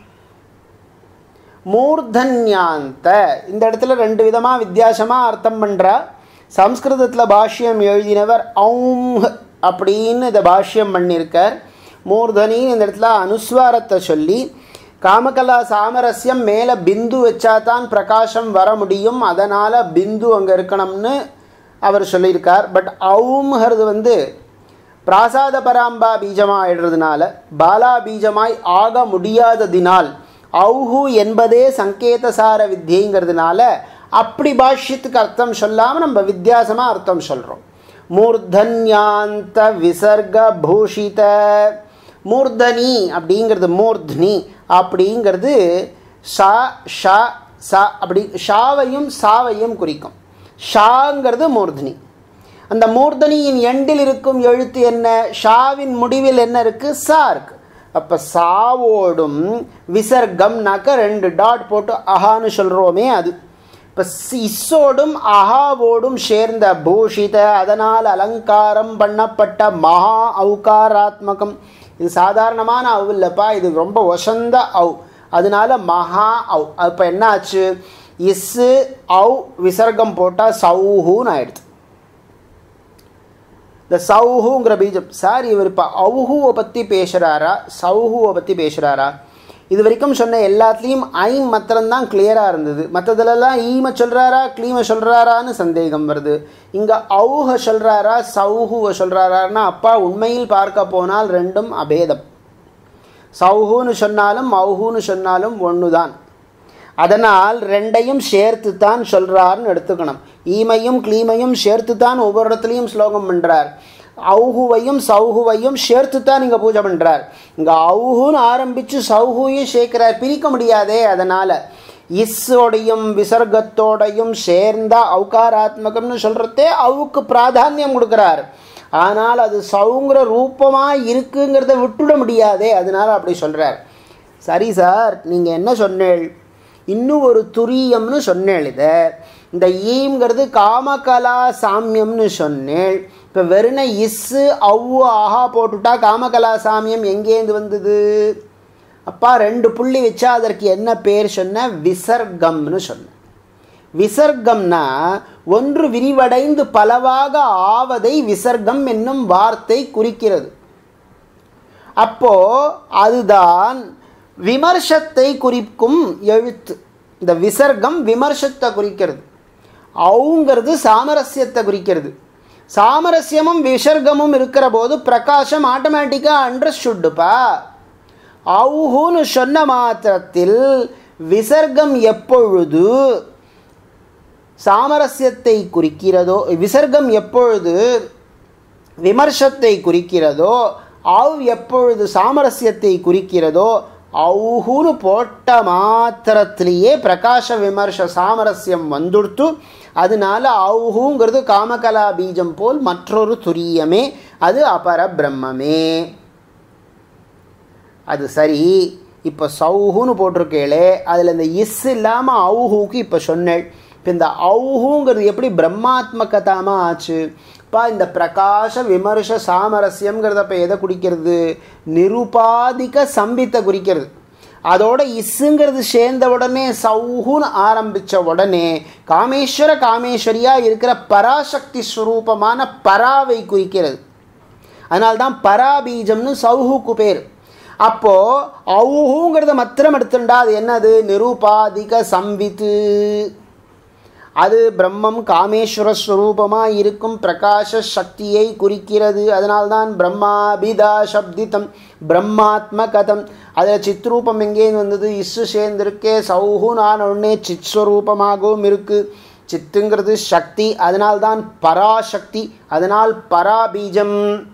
மூர்தன்யாந்த இந்த இடத்துல ரெண்டு விதமாக வித்தியாசமாக அர்த்தம் பண்ணுறா சம்ஸ்கிருதத்தில் பாஷ்யம் எழுதினவர் ஔம் அப்படின்னு இந்த பாஷ்யம் பண்ணியிருக்கார் மூர்தனின்னு இந்த இடத்துல அனுஸ்வாரத்தை சொல்லி காமகலா சாமரஸ்யம் மேலே பிந்து வச்சா தான் பிரகாசம் வர முடியும் அதனால் பிந்து அங்கே இருக்கணும்னு அவர் சொல்லியிருக்கார் பட் ஔம்ங்கிறது வந்து பிராசாத பராம்பா பீஜமாக ஆயிடுறதுனால பாலா பீஜமாய் ஆக முடியாததினால் ஔஹு என்பதே சங்கேதசார வித்தியங்கிறதுனால அப்படி பாஷ்யத்துக்கு அர்த்தம் சொல்லாமல் நம்ம வித்தியாசமாக அர்த்தம் சொல்கிறோம் மூர்தன்யாந்த விசர்க பூஷித மூர்தனி அப்படிங்கிறது மூர்த்னி அப்படிங்கிறது ஷ ஷ சா அப்படி ஷாவையும் சாவையும் குறிக்கும் ஷாங்கிறது மூர்தனி அந்த மூர்தனியின் எண்டில் இருக்கும் எழுத்து என்ன ஷாவின் முடிவில் என்ன இருக்கு சா இருக்கு அப்போ சாவோடும் விசர்க்கம்னாக்க ரெண்டு டாட் போட்டு அஹான்னு சொல்கிறோமே அது இப்போ இஸ்ஸோடும் அஹாவோடும் சேர்ந்த பூஷித அதனால் அலங்காரம் பண்ணப்பட்ட மகா ஔகாராத்மகம் இது சாதாரணமான அவு இல்லைப்பா இது ரொம்ப வசந்த அவு அதனால மகா அவு அப்போ என்ன ஆச்சு இஸ்ஸு அவு விசர்க்கம் போட்டால் சௌஹூன்னு ஆயிடுது இந்த சௌஹுங்கிற பீஜம் சார் இவர் இப்போ அவுஹுவை பற்றி பேசுகிறாரா சௌஹுவை பற்றி பேசுகிறாரா இது வரைக்கும் சொன்ன எல்லாத்துலேயும் ஐம் மாத்திரம்தான் கிளியராக இருந்தது மற்றதுலலாம் ஈமை சொல்கிறாரா க்ளீமை சொல்கிறாரான்னு சந்தேகம் வருது இங்கே அவுஹ சொல்கிறாரா சௌஹுவை சொல்கிறாரான்னா அப்பா உண்மையில் பார்க்க போனால் ரெண்டும் அபேதம் சௌஹுன்னு சொன்னாலும் அவுஹுன்னு சொன்னாலும் ஒன்று தான் அதனால் ரெண்டையும் சேர்த்து தான் சொல்கிறார்னு எடுத்துக்கணும் ஈமையும் க்ளீமையும் சேர்த்து தான் ஒவ்வொரு இடத்துலையும் ஸ்லோகம் பண்ணுறார் அவுகுவையும் சௌகுவையும் சேர்த்து தான் இங்கே பூஜை பண்ணுறார் இங்கே அவுகுன்னு ஆரம்பித்து சௌகுவையும் சேர்க்கிறார் பிரிக்க முடியாதே அதனால் இஸ்ஸோடையும் விசர்க்கத்தோடையும் சேர்ந்த அவுகாராத்மகம்னு சொல்கிறதே அவுக்கு பிராதானியம் கொடுக்குறார் ஆனால் அது சவுங்கிற ரூபமாக இருக்குங்கிறத விட்டுட முடியாதே அதனால் அப்படி சொல்கிறார் சரி சார் நீங்கள் என்ன சொன்னேள் இன்னும் ஒரு துரியம்னு சொன்னேள் இதை இந்த ஈம்ங்கிறது காமகலா சாமியம்னு சொன்னேள் இப்போ வெறுன இஸ்ஸு அவ்வு ஆஹா போட்டுட்டா காமகலா சாமியம் எங்கேருந்து வந்தது அப்பா ரெண்டு புள்ளி வச்சா அதற்கு என்ன பேர் சொன்ன விசர்க்கம்னு சொன்ன விசர்க்கம்னா ஒன்று விரிவடைந்து பலவாக ஆவதை விசர்க்கம் என்னும் வார்த்தை குறிக்கிறது அப்போ அதுதான் விமர்சத்தை குறிக்கும் எழுத்து இந்த விசர்க்கம் விமர்சத்தை குறிக்கிறது அவுங்கிறது சாமரஸ்யத்தை குறிக்கிறது சாமரஸ்யமும் விசர்க்கமும் இருக்கிற போது பிரகாசம் ஆட்டோமேட்டிக்காக அண்டர்ஸ்டுட்டுப்பா அவுஹுன்னு சொன்ன மாத்திரத்தில் விசர்க்கம் எப்பொழுது சாமரஸ்யத்தை குறிக்கிறதோ விசர்க்கம் எப்பொழுது விமர்சத்தை குறிக்கிறதோ அவ் எப்பொழுது சாமரஸ்யத்தை குறிக்கிறதோ அவுஹுன்னு போட்ட மாத்திரத்திலேயே பிரகாச விமர்ச சாமரஸ்யம் வந்துடுத்து அதனால அவுஹுங்கிறது காமகலா பீஜம் போல் மற்றொரு துரியமே அது அபர பிரம்மமே அது சரி இப்போ சௌஹுன்னு போட்டிருக்கேளே அதில் இந்த இஸ் இல்லாமல் அவுஹுக்கு இப்போ சொன்னேள் இப்போ இந்த அவுஹுங்கிறது எப்படி பிரம்மாத்மகதாமா ஆச்சு இப்போ இந்த பிரகாச விமர்ச சாமரஸ்யம்ங்கிறத இப்போ எதை குறிக்கிறது நிருபாதிக சம்பித்தை குறிக்கிறது அதோட இஸ்ஸுங்கிறது சேர்ந்த உடனே சௌஹுன்னு ஆரம்பித்த உடனே காமேஸ்வர காமேஸ்வரியாக இருக்கிற பராசக்தி ஸ்வரூபமான பராவை குறிக்கிறது அதனால்தான் பராபீஜம்னு சௌஹுக்கு பேர் அப்போ அவுஹுங்கிறத மாத்திரம் எடுத்துட்டா அது என்னது நிருபாதிக சம்பித்து அது பிரம்மம் காமேஸ்வர ஸ்வரூபமாக இருக்கும் பிரகாச சக்தியை குறிக்கிறது அதனால்தான் பிரம்மாபிதா சப்தித்தம் பிரம்மாத்மகதம் அதில் சித்ரூபம் எங்கேருந்து வந்தது இஸ்ஸு சேர்ந்திருக்கே சௌஹுன்னு ஆன உடனே சித் ஸ்வரூபமாகவும் இருக்குது சித்துங்கிறது சக்தி அதனால்தான் பராசக்தி அதனால் பராபீஜம்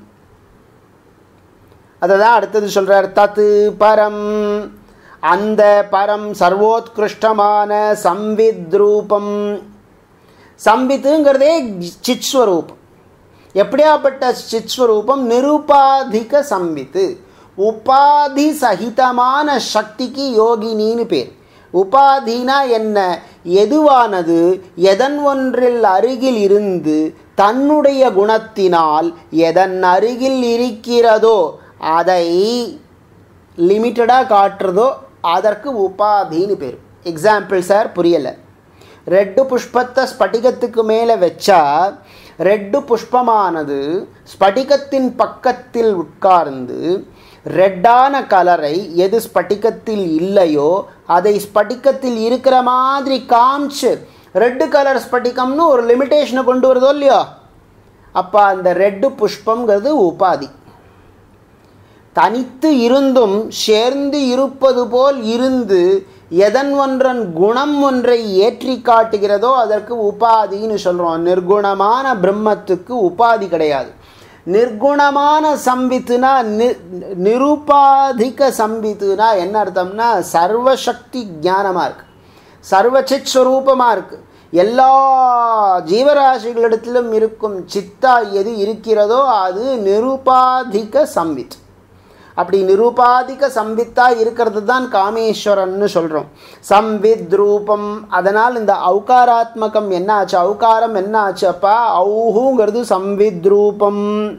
அதை தான் அடுத்தது சொல்கிறார் தத்து பரம் அந்த பரம் சர்வோத்கிருஷ்டமான சம்வித் ரூபம் சம்வித்துங்கிறதே சித்ஸ்வரூபம் எப்படியாப்பட்ட சித்ஸ்வரூபம் நிருபாதிக சம்வித்து உபாதி சகிதமான சக்திக்கு யோகினின்னு பேர் உபாதினா என்ன எதுவானது எதன் ஒன்றில் அருகில் இருந்து தன்னுடைய குணத்தினால் எதன் அருகில் இருக்கிறதோ அதை லிமிட்டடாக காட்டுறதோ அதற்கு உபாதின்னு பேர் எக்ஸாம்பிள் சார் புரியலை ரெட்டு புஷ்பத்தை ஸ்படிகத்துக்கு மேலே வச்சா ரெட்டு புஷ்பமானது ஸ்படிகத்தின் பக்கத்தில் உட்கார்ந்து ரெட்டான கலரை எது ஸ்படிகத்தில் இல்லையோ அதை ஸ்படிகத்தில் இருக்கிற மாதிரி காமிச்சு ரெட்டு கலர் ஸ்படிகம்னு ஒரு லிமிட்டேஷனை கொண்டு வருதோ இல்லையோ அப்போ அந்த ரெட்டு புஷ்பங்கிறது உபாதி தனித்து இருந்தும் சேர்ந்து இருப்பது போல் இருந்து எதன் ஒன்றன் குணம் ஒன்றை ஏற்றி காட்டுகிறதோ அதற்கு உபாதின்னு சொல்கிறோம் நிர்குணமான பிரம்மத்துக்கு உபாதி கிடையாது நிர்குணமான சம்பித்துனா நி நிருபாதிக சம்பித்துனா என்ன அர்த்தம்னா சர்வசக்தி ஞானமாக இருக்கு சர்வச்சித் ஸ்வரூபமாக இருக்குது எல்லா ஜீவராசிகளிடத்திலும் இருக்கும் சித்தா எது இருக்கிறதோ அது நிருபாதிக சம்வித் அப்படி நிருபாதிக சம்வித்தா இருக்கிறது தான் காமேஸ்வரன்னு சொல்கிறோம் சம்வித் ரூபம் அதனால் இந்த ஔகாராத்மகம் என்ன ஆச்சு ஔகாரம் என்ன ஆச்சு அப்பா ஔஹுங்கிறது சம்வித் ரூபம்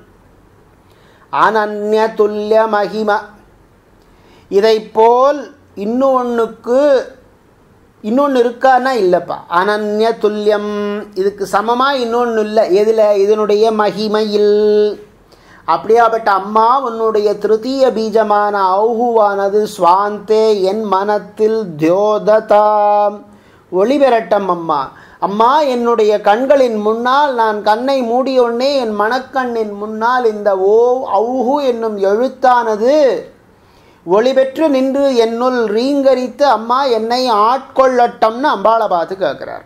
அனன்ய துல்லிய மகிம இதை போல் இன்னொன்றுக்கு இன்னொன்று இருக்கான்னா இல்லைப்பா அனன்ய துல்லியம் இதுக்கு சமமாக இன்னொன்று இல்லை எதில் இதனுடைய மகிமையில் அப்படியாப்பட்ட அம்மா உன்னுடைய திருத்தீய பீஜமான ஔஹுவானது சுவாந்தே என் மனத்தில் தியோததாம் ஒளி பெறட்டம் அம்மா அம்மா என்னுடைய கண்களின் முன்னால் நான் கண்ணை மூடியொன்னே என் மனக்கண்ணின் முன்னால் இந்த ஓ ஔஹு என்னும் எழுத்தானது ஒளி பெற்று நின்று என்னுள் ரீங்கரித்து அம்மா என்னை ஆட்கொள்ளட்டம்னு அம்பாளை பார்த்து கேட்குறார்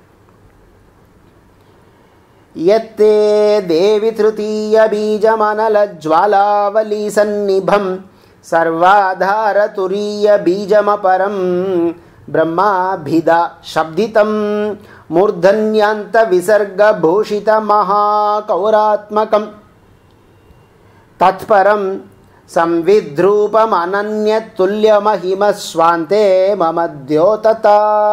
यत्ते देवि तृतीयबीजमनलज्ज्वालावली सन्निभं सर्वाधारतुरीयबीजमपरं ब्रह्माभिधा शब्दितं मूर्धन्यान्तविसर्गभूषितमहाकौरात्मकं तत्परं संविद्रूपमनन्यतुल्यमहिमस्वान्ते मम द्योतता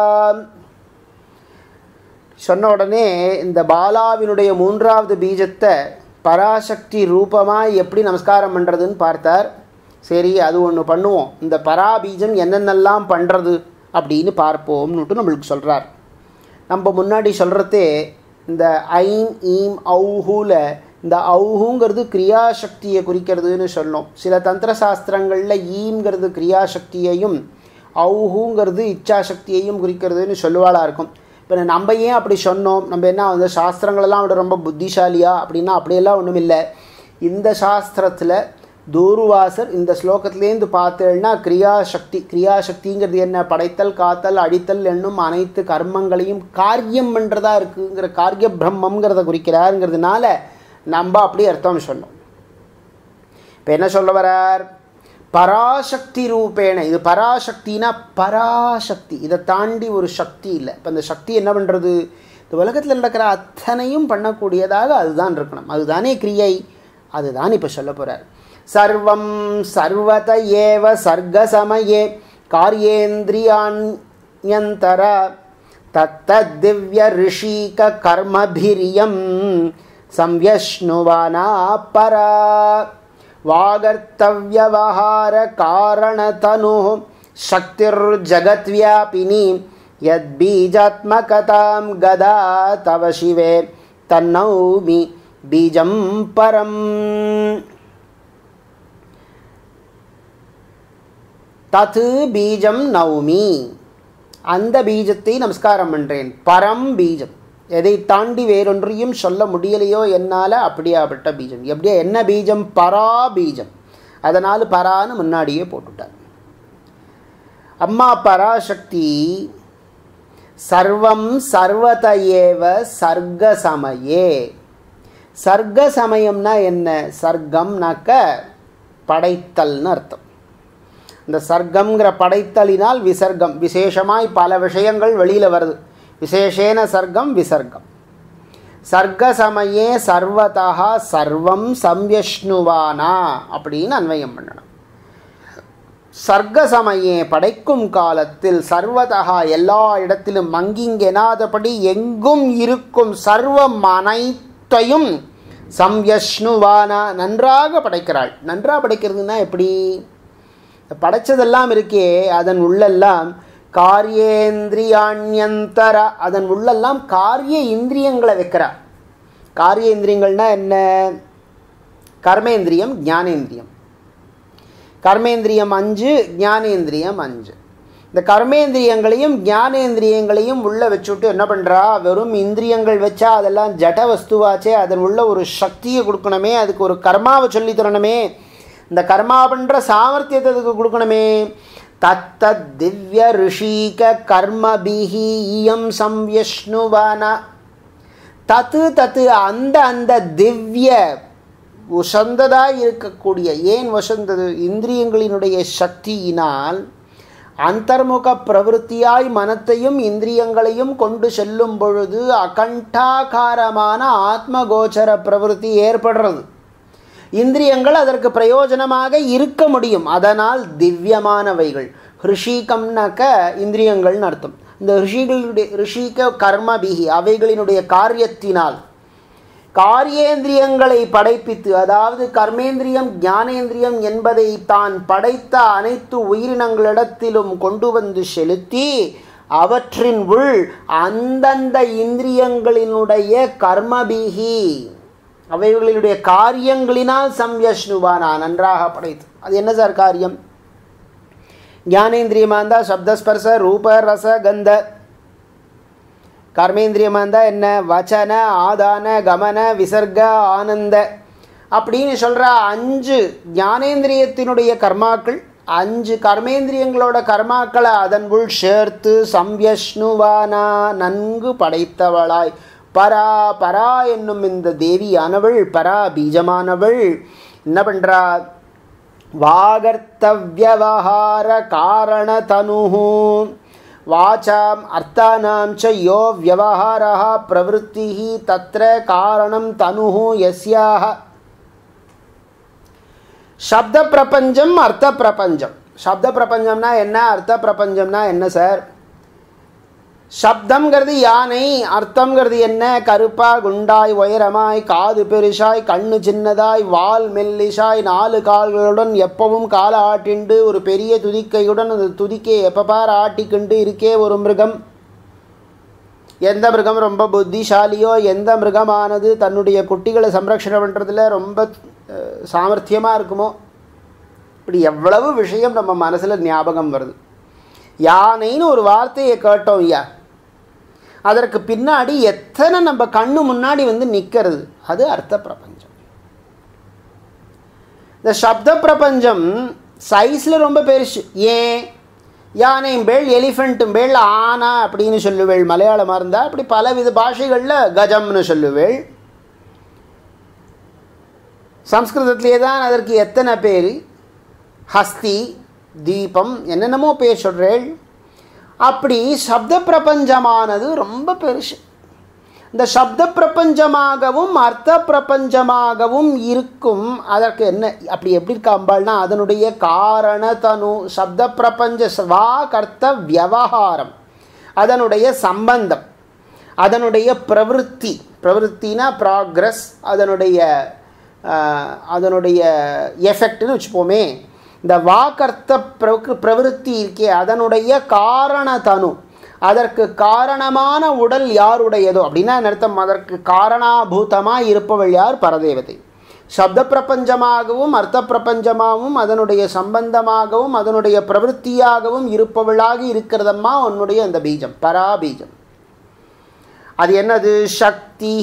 சொன்ன உடனே இந்த பாலாவினுடைய மூன்றாவது பீஜத்தை பராசக்தி ரூபமாக எப்படி நமஸ்காரம் பண்ணுறதுன்னு பார்த்தார் சரி அது ஒன்று பண்ணுவோம் இந்த பராபீஜம் என்னென்னலாம் பண்ணுறது அப்படின்னு பார்ப்போம்னுட்டு நம்மளுக்கு சொல்கிறார் நம்ம முன்னாடி சொல்கிறதே இந்த ஐம் ஈம் ஔஹூல இந்த ஔஹுங்கிறது கிரியாசக்தியை குறிக்கிறதுன்னு சொன்னோம் சில தந்திர சாஸ்திரங்களில் ஈம்ங்கிறது கிரியாசக்தியையும் ஔஹுங்கிறது இச்சாசக்தியையும் குறிக்கிறதுன்னு சொல்லுவாளாக இருக்கும் இப்போ நம்ம ஏன் அப்படி சொன்னோம் நம்ம என்ன வந்து சாஸ்திரங்களெல்லாம் விட ரொம்ப புத்திசாலியா அப்படின்னா அப்படியெல்லாம் ஒன்றும் இல்லை இந்த சாஸ்திரத்தில் தூர்வாசர் இந்த ஸ்லோகத்திலேருந்து பார்த்தேன்னா கிரியாசக்தி கிரியாசக்திங்கிறது என்ன படைத்தல் காத்தல் அழித்தல் என்னும் அனைத்து கர்மங்களையும் காரியம் பண்ணுறதா இருக்குங்கிற காரிய பிரம்மங்கிறத குறிக்கிறாருங்கிறதுனால நம்ம அப்படி அர்த்தம் சொன்னோம் இப்போ என்ன சொல்ல வரார் பராசக்தி ரூபேண இது பராசக்தினா பராசக்தி இதை தாண்டி ஒரு சக்தி இல்லை இப்போ இந்த சக்தி என்ன பண்ணுறது இந்த உலகத்தில் நடக்கிற அத்தனையும் பண்ணக்கூடியதாக அதுதான் இருக்கணும் அதுதானே கிரியை அதுதான் இப்போ சொல்ல போகிறார் சர்வம் சர்வத ஏவ சர்க்கசமயே காரியேந்திரியாண்யந்தர தத்த திவ்ய ரிஷிக கர்மபிரியம் சம்யஷ்ணுவானா பரா वागर्तव्यवहारकारणतनुः शक्तिर्जगद्व्यापिनी यद्बीजात्मकतां गदा तव शिवे तन्नौमि बीजं परम् தத்து பீஜம் நௌமி அந்த பீஜத்தை நமஸ்காரம் பண்ணுறேன் பரம் பீஜம் எதை தாண்டி வேறொன்றையும் சொல்ல முடியலையோ என்னால் அப்படியாப்பட்ட பீஜம் எப்படியா என்ன பீஜம் பரா பீஜம் அதனால் பரான்னு முன்னாடியே போட்டுட்டார் அம்மா பராசக்தி சர்வம் சர்வத ஏவ சர்க்க சமயே சர்க்க சமயம்னா என்ன சர்க்கம்னாக்க படைத்தல்னு அர்த்தம் இந்த சர்க்கம்ங்கிற படைத்தலினால் விசர்க்கம் விசேஷமாய் பல விஷயங்கள் வெளியில் வருது விசேஷேன சர்க்கம் விசர்க்கம் சர்க்க சமயே சர்வதா சர்வம் சம்யஷ்ணுவானா அப்படின்னு அன்வயம் பண்ணணும் சர்க்க சமயே படைக்கும் காலத்தில் சர்வதா எல்லா இடத்திலும் மங்கிங்கெனாதபடி எங்கும் இருக்கும் சர்வம் அனைத்தையும் சம்யஷ்ணுவானா நன்றாக படைக்கிறாள் நன்றாக படைக்கிறதுனா எப்படி படைச்சதெல்லாம் இருக்கே அதன் உள்ளெல்லாம் காரியேந்திரியாண்யந்தர அதன் உள்ளெல்லாம் காரிய இந்திரியங்களை வைக்கிறா காரிய இந்திரியங்கள்னா என்ன கர்மேந்திரியம் ஞானேந்திரியம் கர்மேந்திரியம் அஞ்சு ஞானேந்திரியம் அஞ்சு இந்த கர்மேந்திரியங்களையும் ஞானேந்திரியங்களையும் உள்ளே வச்சுட்டு என்ன பண்ணுறா வெறும் இந்திரியங்கள் வச்சா அதெல்லாம் ஜட வஸ்துவாச்சே அதன் உள்ள ஒரு சக்தியை கொடுக்கணுமே அதுக்கு ஒரு கர்மாவை சொல்லி தரணுமே இந்த கர்மா பண்ணுற சாமர்த்தியத்தை அதுக்கு கொடுக்கணுமே தத்த திவ்ய ரிஷிக கர்மபிஹி இயம் சம்யஷ்ணுவான தத்து தத்து அந்த அந்த திவ்ய உசந்ததாக இருக்கக்கூடிய ஏன் வசந்தது இந்திரியங்களினுடைய சக்தியினால் அந்தர்முக பிரவருத்தியாய் மனத்தையும் இந்திரியங்களையும் கொண்டு செல்லும் பொழுது அகண்டாகாரமான ஆத்மகோச்சர பிரவருத்தி ஏற்படுறது இந்திரியங்கள் அதற்கு பிரயோஜனமாக இருக்க முடியும் அதனால் திவ்யமானவைகள் ஹிருஷிகம்னாக்க இந்திரியங்கள்னு அர்த்தம் இந்த ரிஷிகளுடைய ரிஷிக கர்மபிகி அவைகளினுடைய காரியத்தினால் காரியேந்திரியங்களை படைப்பித்து அதாவது கர்மேந்திரியம் ஞானேந்திரியம் என்பதை தான் படைத்த அனைத்து உயிரினங்களிடத்திலும் கொண்டு வந்து செலுத்தி அவற்றின் உள் அந்தந்த இந்திரியங்களினுடைய கர்மபிகி அவைகளினுடைய காரியங்களினால் சம்யஷ்ணுவானா நன்றாக படைத்து அது என்ன சார் காரியம் ஞானேந்திரியமாக இருந்தால் சப்தஸ்பர்ச ரூப ரச கந்த கர்மேந்திரியமாக இருந்தால் என்ன வச்சன ஆதான கமன விசர்க ஆனந்த அப்படின்னு சொல்கிற அஞ்சு ஞானேந்திரியத்தினுடைய கர்மாக்கள் அஞ்சு கர்மேந்திரியங்களோட கர்மாக்களை அதன் உள் சேர்த்து சம்யஷ்ணுவானா நன்கு படைத்தவளாய் பரா பரா என்னும் இந்த தேவியானவள் பரா பீஜமானவள் என்ன பண்ணுறா வாகர்த்தவியவகார காரண தனுஹூ வாச்சாம் அர்த்தானாம் ச யோ வியவஹாரः பிரவருத்திः தத்ர காரணம் தனுः யஸ்யாः சப்த பிரபஞ்சம் அர்த்த பிரபஞ்சம் சப்த பிரபஞ்சம்னா என்ன அர்த்த பிரபஞ்சம்னா என்ன சார் சப்தம்ங்கிறது யானை அர்த்தம்ங்கிறது என்ன கருப்பா குண்டாய் உயரமாய் காது பெருசாய் கண்ணு சின்னதாய் வால் மெல்லிசாய் நாலு கால்களுடன் எப்பவும் காலை ஆட்டிண்டு ஒரு பெரிய துதிக்கையுடன் அந்த துதிக்கையை எப்போ பார் ஆட்டிக்கிண்டு இருக்கே ஒரு மிருகம் எந்த மிருகம் ரொம்ப புத்திசாலியோ எந்த மிருகமானது தன்னுடைய குட்டிகளை சம்ரக்ஷணை பண்ணுறதுல ரொம்ப சாமர்த்தியமாக இருக்குமோ இப்படி எவ்வளவு விஷயம் நம்ம மனசில் ஞாபகம் வருது யானைன்னு ஒரு வார்த்தையை கேட்டோம் ஐயா அதற்கு பின்னாடி எத்தனை நம்ம கண்ணு முன்னாடி வந்து நிற்கிறது அது அர்த்த பிரபஞ்சம் இந்த சப்த பிரபஞ்சம் சைஸில் ரொம்ப பெருசு ஏன் யானையும் பேள் எலிஃபெண்ட்டும் பேள் ஆனா அப்படின்னு சொல்லுவேள் மலையாளமாக இருந்தால் அப்படி பலவித பாஷைகளில் கஜம்னு சொல்லுவேள் சம்ஸ்கிருதத்திலே தான் அதற்கு எத்தனை பேர் ஹஸ்தி தீபம் என்னென்னமோ பேர் சொல்கிறேள் அப்படி சப்த பிரபஞ்சமானது ரொம்ப பெருசு இந்த சப்த பிரபஞ்சமாகவும் அர்த்த பிரபஞ்சமாகவும் இருக்கும் அதற்கு என்ன அப்படி எப்படி இருக்கா அம்பாள்னா அதனுடைய காரண தனு சப்த பிரபஞ்ச வா கர்த்த வியவகாரம் அதனுடைய சம்பந்தம் அதனுடைய பிரவருத்தி பிரவருத்தினா ப்ராக்ரஸ் அதனுடைய அதனுடைய எஃபெக்ட்னு வச்சுப்போமே இந்த வாக்கர்த்த பிரவருத்தி இருக்கே அதனுடைய காரண தனு அதற்கு காரணமான உடல் யாருடையதோ அப்படின்னா அர்த்தம் அதற்கு காரணாபூதமாக இருப்பவள் யார் பரதேவதை சப்த பிரபஞ்சமாகவும் அர்த்த பிரபஞ்சமாகவும் அதனுடைய சம்பந்தமாகவும் அதனுடைய பிரவருத்தியாகவும் இருப்பவளாக இருக்கிறதம்மா உன்னுடைய அந்த பீஜம் பராபீஜம் அது என்னது சக்தி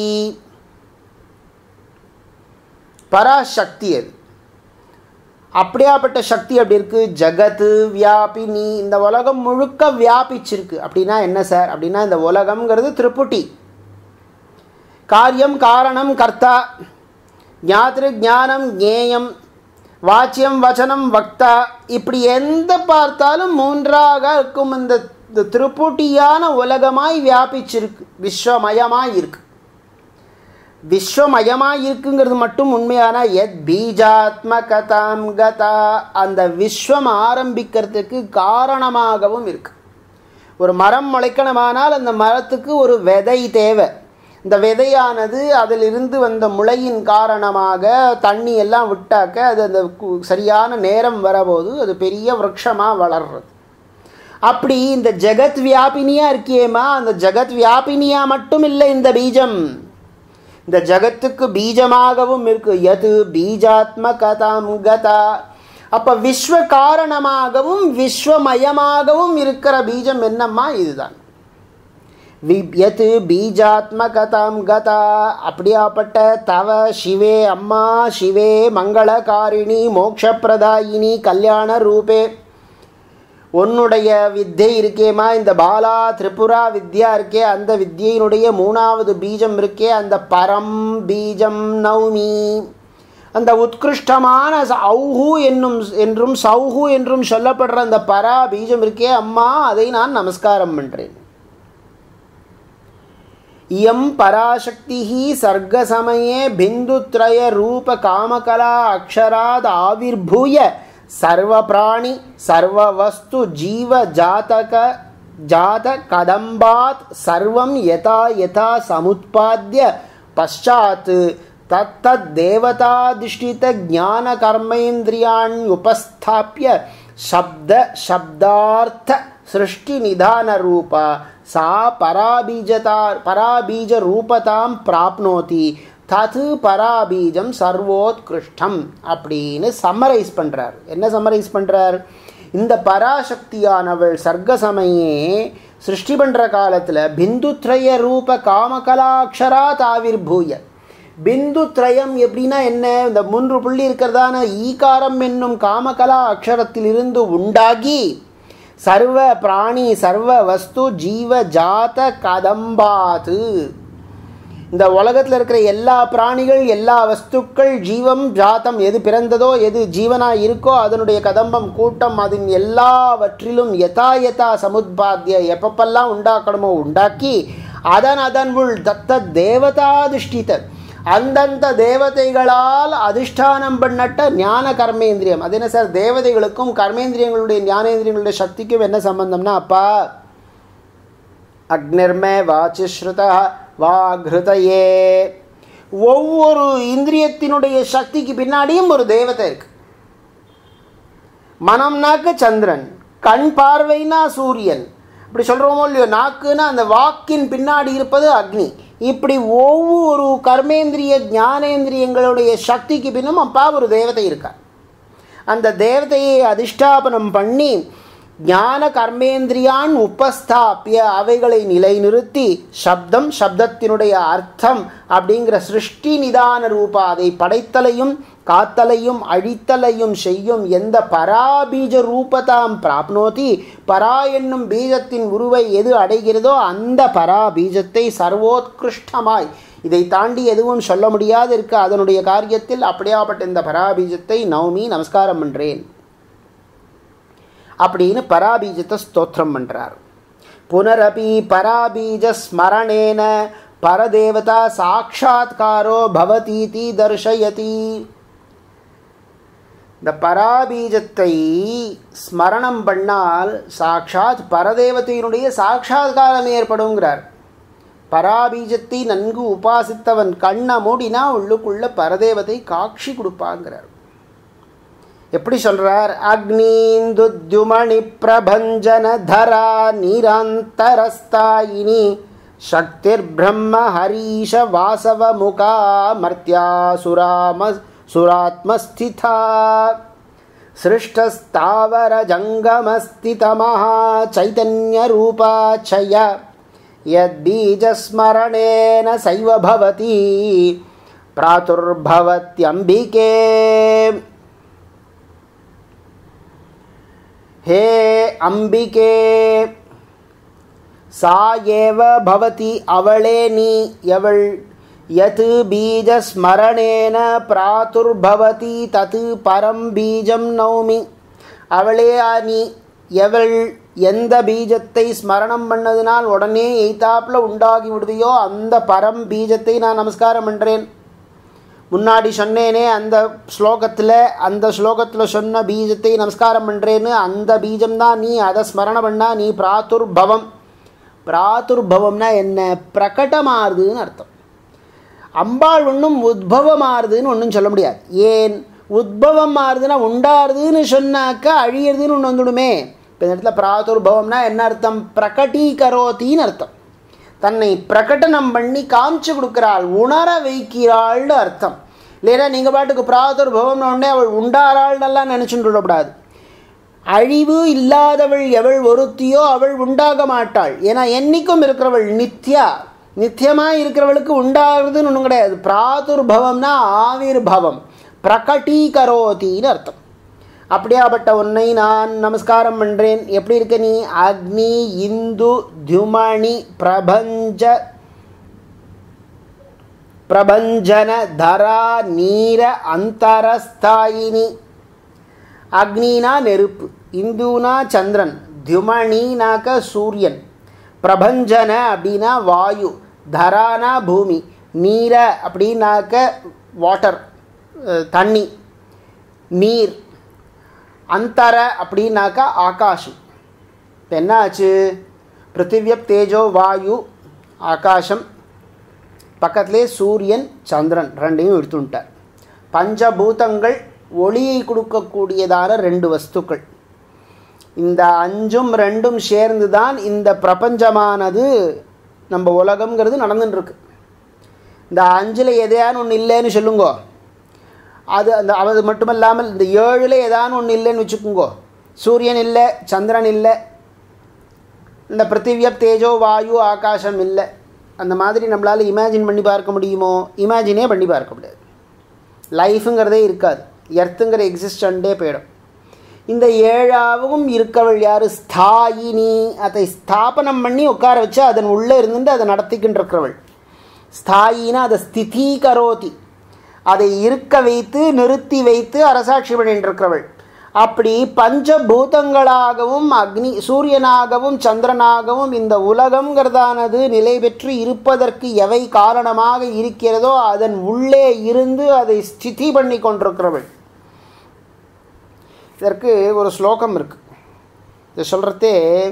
பராசக்தி அது அப்படியாப்பட்ட சக்தி அப்படி இருக்கு ஜகத்து வியாபினி இந்த உலகம் முழுக்க வியாபிச்சிருக்கு அப்படின்னா என்ன சார் அப்படின்னா இந்த உலகம்ங்கிறது திருப்புட்டி காரியம் காரணம் கர்த்தா ஞாத்திரு ஞானம் ஞேயம் வாச்சியம் வச்சனம் வக்தா இப்படி எந்த பார்த்தாலும் மூன்றாக இருக்கும் இந்த இந்த திருப்புட்டியான உலகமாய் வியாபிச்சிருக்கு விஸ்வமயமாய் இருக்கு விஸ்வமயமாக இருக்குங்கிறது மட்டும் உண்மையான எத் பீஜாத்மகதாம் கதா அந்த விஸ்வம் ஆரம்பிக்கிறதுக்கு காரணமாகவும் இருக்கு ஒரு மரம் முளைக்கணுமானால் அந்த மரத்துக்கு ஒரு விதை தேவை இந்த விதையானது அதிலிருந்து வந்த முளையின் காரணமாக தண்ணி எல்லாம் விட்டாக்க அது அந்த சரியான நேரம் வரபோது அது பெரிய விரக்ஷமாக வளர்றது அப்படி இந்த ஜெகத் வியாபினியாக இருக்கியேம்மா அந்த ஜெகத் வியாபினியாக மட்டும் இல்லை இந்த பீஜம் இந்த ஜகத்துக்கு பீஜமாகவும் இருக்கு எது பீஜாத்மகதாம் கதா அப்போ விஸ்வ காரணமாகவும் விஸ்வமயமாகவும் இருக்கிற பீஜம் என்னம்மா இதுதான் யத் பீஜாத்மகதாம் கதா அப்படியாப்பட்ட தவ சிவே அம்மா சிவே மங்களகாரிணி மோக்ஷப்பிரதாயினி கல்யாண ரூபே உன்னுடைய வித்தை இருக்கேம்மா இந்த பாலா திரிபுரா வித்யா இருக்கே அந்த வித்தியினுடைய மூணாவது பீஜம் இருக்கே அந்த பரம் பீஜம் நௌமி அந்த உத்கிருஷ்டமான ச- ஔஹு என்னும் என்றும் சௌஹு என்றும் சொல்லப்படுற அந்த பரா பீஜம் இருக்கே அம்மா அதை நான் நமஸ்காரம் பண்ணுறேன் इयं पराशक्तिः सर्गसमये बिन्दुत्रयरूपकामकला अक्षराद् आविर्भूय सर्वप्राणि सर्ववस्तु जीवजातक जातकदम्बात् सर्वं यथा यथा समुत्पाद्य पश्चात् तत्तद्देवताधिष्ठितज्ञानकर्मेन्द्रियाण्युपस्थाप्य शब्द शब्दार्थ सृष्टिनिधानरूपा सा पराबीजता पराबीजरूपतां प्राप्नोति தது பராபீஜம் சர்வோத்கிருஷ்டம் அப்படின்னு சம்மரைஸ் பண்ணுறார் என்ன சம்மரைஸ் பண்ணுறார் இந்த பராசக்தியானவள் சர்க்க சமயே சிருஷ்டி பண்ணுற காலத்தில் பிந்துத்ரய ரூப காமகலாட்சரா தாவிர்பூய பிந்து திரயம் எப்படின்னா என்ன இந்த மூன்று புள்ளி இருக்கிறதான ஈகாரம் என்னும் காமகலா அக்ஷரத்திலிருந்து உண்டாகி சர்வ பிராணி சர்வ வஸ்து ஜீவ ஜாத கதம்பாது இந்த உலகத்தில் இருக்கிற எல்லா பிராணிகள் எல்லா வஸ்துக்கள் ஜீவம் ஜாத்தம் எது பிறந்ததோ எது ஜீவனா இருக்கோ அதனுடைய கதம்பம் கூட்டம் அதன் எல்லாவற்றிலும் யதா யதா சமுத்பாத்திய எப்பப்பெல்லாம் உண்டாக்கணுமோ உண்டாக்கி அதன் அதன் உள் தத்த தேவதாதிஷ்டித அந்தந்த தேவதைகளால் அதிஷ்டானம் பண்ணட்ட ஞான கர்மேந்திரியம் அது என்ன சார் தேவதைகளுக்கும் கர்மேந்திரியங்களுடைய ஞானேந்திரியங்களுடைய சக்திக்கும் என்ன சம்பந்தம்னா அப்பா அக்னிர்மே வாச்சிஸ்ருதா வாக்ருதயே ஒவ்வொரு இந்திரியத்தினுடைய சக்திக்கு பின்னாடியும் ஒரு தேவதை இருக்கு மனம்னாக்க சந்திரன் கண் பார்வைனா சூரியன் இப்படி சொல்கிறோமோ இல்லையோ நாக்குன்னா அந்த வாக்கின் பின்னாடி இருப்பது அக்னி இப்படி ஒவ்வொரு கர்மேந்திரிய ஞானேந்திரியங்களுடைய சக்திக்கு பின்னும் அப்பா ஒரு தேவதை இருக்கார் அந்த தேவதையை அதிஷ்டாபனம் பண்ணி ஞான கர்மேந்திரியான் உபஸ்தாபிய அவைகளை நிலைநிறுத்தி சப்தம் சப்தத்தினுடைய அர்த்தம் அப்படிங்கிற சிருஷ்டி நிதான ரூபா அதை படைத்தலையும் காத்தலையும் அழித்தலையும் செய்யும் எந்த பராபீஜ ரூபதாம் பிராப்னோதி பரா என்னும் பீஜத்தின் உருவை எது அடைகிறதோ அந்த பரா பீஜத்தை சர்வோத்கிருஷ்டமாய் இதை தாண்டி எதுவும் சொல்ல முடியாது இருக்க அதனுடைய காரியத்தில் அப்படியாப்பட்ட இந்த பராபீஜத்தை நவமி நமஸ்காரம் பண்ணுறேன் அப்படின்னு பராபீஜத்தை ஸ்தோத்திரம் பண்ணுறார் புனரபி பராபீஜ ஸ்மரணேன பரதேவதா சாட்சாத்காரோ பவதீதி தர்ஷயதி இந்த பராபீஜத்தை ஸ்மரணம் பண்ணால் சாட்சாத் பரதேவதையினுடைய சாட்சாத்காரம் ஏற்படுங்கிறார் பராபீஜத்தை நன்கு உபாசித்தவன் கண்ணை மூடினா உள்ளுக்குள்ள பரதேவதை காட்சி கொடுப்பாங்கிறார் எப்படி சொல்றார் அக்னீந்துத்யுமணி பிரபஞ்சன தரா நீராந்தரஸ்தாயினி சக்திர் பிரம்ம ஹரீஷ வாசவ முகா மர்த்தியாசுராம சுராத்மஸ்திதா सृष्टस्तावरजङ्गमस्थितमः चैतन्यरूपा चय यद्बीजस्मरणेन सैव भवति प्रातुर्भवत्यम्बिके हे अम्बिके सा एव भवति அவளே நீ எவள் யத் பீஜஸ்மரணேன பிராதுர்பவதி தத் பரம் பீஜம் நௌமி அவளே நீ எவள் எந்த பீஜத்தை ஸ்மரணம் பண்ணதினால் உடனே எய்தாப்பில் உண்டாகி விடுவியோ அந்த பரம் பீஜத்தை நான் நமஸ்காரம் பண்ணுறேன் முன்னாடி சொன்னேனே அந்த ஸ்லோகத்தில் அந்த ஸ்லோகத்தில் சொன்ன பீஜத்தை நமஸ்காரம் பண்ணுறேன்னு அந்த பீஜம்தான் நீ அதை ஸ்மரணம் பண்ணா நீ பிராதுர்பவம் பிராதுர்பவம்னா என்ன பிரகடமாறுதுன்னு அர்த்தம் அம்பாள் ஒன்றும் உத்பவமாறுதுன்னு ஒன்றும் சொல்ல முடியாது ஏன் உத்பவம் மாறுதுன்னா உண்டாருதுன்னு சொன்னாக்கா அழியிறதுன்னு ஒன்று வந்துடுமே இப்போ இந்த இடத்துல பிராதுர்பவம்னா என்ன அர்த்தம் பிரகட்டீகரோத்தின்னு அர்த்தம் தன்னை பிரகடனம் பண்ணி காமிச்சு கொடுக்குறாள் உணர வைக்கிறாள்னு அர்த்தம் இல்லைன்னா நீங்கள் பாட்டுக்கு பிராதுர்பவம்னு உடனே அவள் உண்டாராள்னெல்லாம் நினச்சுட்டு விடக்கூடாது அழிவு இல்லாதவள் எவள் ஒருத்தியோ அவள் உண்டாக மாட்டாள் ஏன்னா என்னைக்கும் இருக்கிறவள் நித்யா நித்தியமாக இருக்கிறவளுக்கு உண்டாகிறதுன்னு ஒன்றும் கிடையாது பிராதுர்பவம்னா ஆவிர்பவம் பிரகட்டீகரோத்தின்னு அர்த்தம் அப்படியாப்பட்ட உன்னை நான் நமஸ்காரம் பண்ணுறேன் எப்படி இருக்க நீ அக்னி இந்து துமணி பிரபஞ்ச பிரபஞ்சன தரா நீர அந்தரஸ்தாயினி அக்னினா நெருப்பு இந்துனா சந்திரன் தியுமணினாக்க சூரியன் பிரபஞ்சன அப்படின்னா வாயு தரானா பூமி நீர அப்படின்னாக்க வாட்டர் தண்ணி நீர் அந்தர அப்படின்னாக்கா ஆகாசம் இப்போ என்ன ஆச்சு பிருத்திவியப் தேஜோ வாயு ஆகாசம் பக்கத்திலே சூரியன் சந்திரன் ரெண்டையும் எடுத்துட்டார் பஞ்சபூதங்கள் ஒளியை கொடுக்கக்கூடியதான ரெண்டு வஸ்துக்கள் இந்த அஞ்சும் ரெண்டும் சேர்ந்து தான் இந்த பிரபஞ்சமானது நம்ம உலகம்ங்கிறது நடந்துட்டு இருக்கு இந்த அஞ்சில் எதையான்னு ஒன்று இல்லைன்னு சொல்லுங்கோ அது அந்த அது மட்டும் இல்லாமல் இந்த ஏழில் ஏதான்னு ஒன்று இல்லைன்னு வச்சுக்கோங்கோ சூரியன் இல்லை சந்திரன் இல்லை இந்த பிருத்திவியப் தேஜோ வாயு ஆகாசம் இல்லை அந்த மாதிரி நம்மளால் இமேஜின் பண்ணி பார்க்க முடியுமோ இமேஜினே பண்ணி பார்க்க முடியாது லைஃபுங்கிறதே இருக்காது எர்த்துங்கிற எக்ஸிஸ்டண்டே போயிடும் இந்த ஏழாவும் இருக்கவள் யார் ஸ்தாயினி அதை ஸ்தாபனம் பண்ணி உட்கார வச்சு அதன் உள்ளே இருந்துட்டு அதை நடத்திக்கிட்டு இருக்கிறவள் ஸ்தாயினா அதை ஸ்திதி கரோதி அதை இருக்க வைத்து நிறுத்தி வைத்து அரசாட்சி பண்ணிட்டு இருக்கிறவள் அப்படி பஞ்சபூதங்களாகவும் அக்னி சூரியனாகவும் சந்திரனாகவும் இந்த உலகங்கிறதானது நிலை பெற்று இருப்பதற்கு எவை காரணமாக இருக்கிறதோ அதன் உள்ளே இருந்து அதை ஸ்திதி பண்ணி கொண்டிருக்கிறவள் இதற்கு ஒரு ஸ்லோகம் இருக்கு இது சொல்கிறதே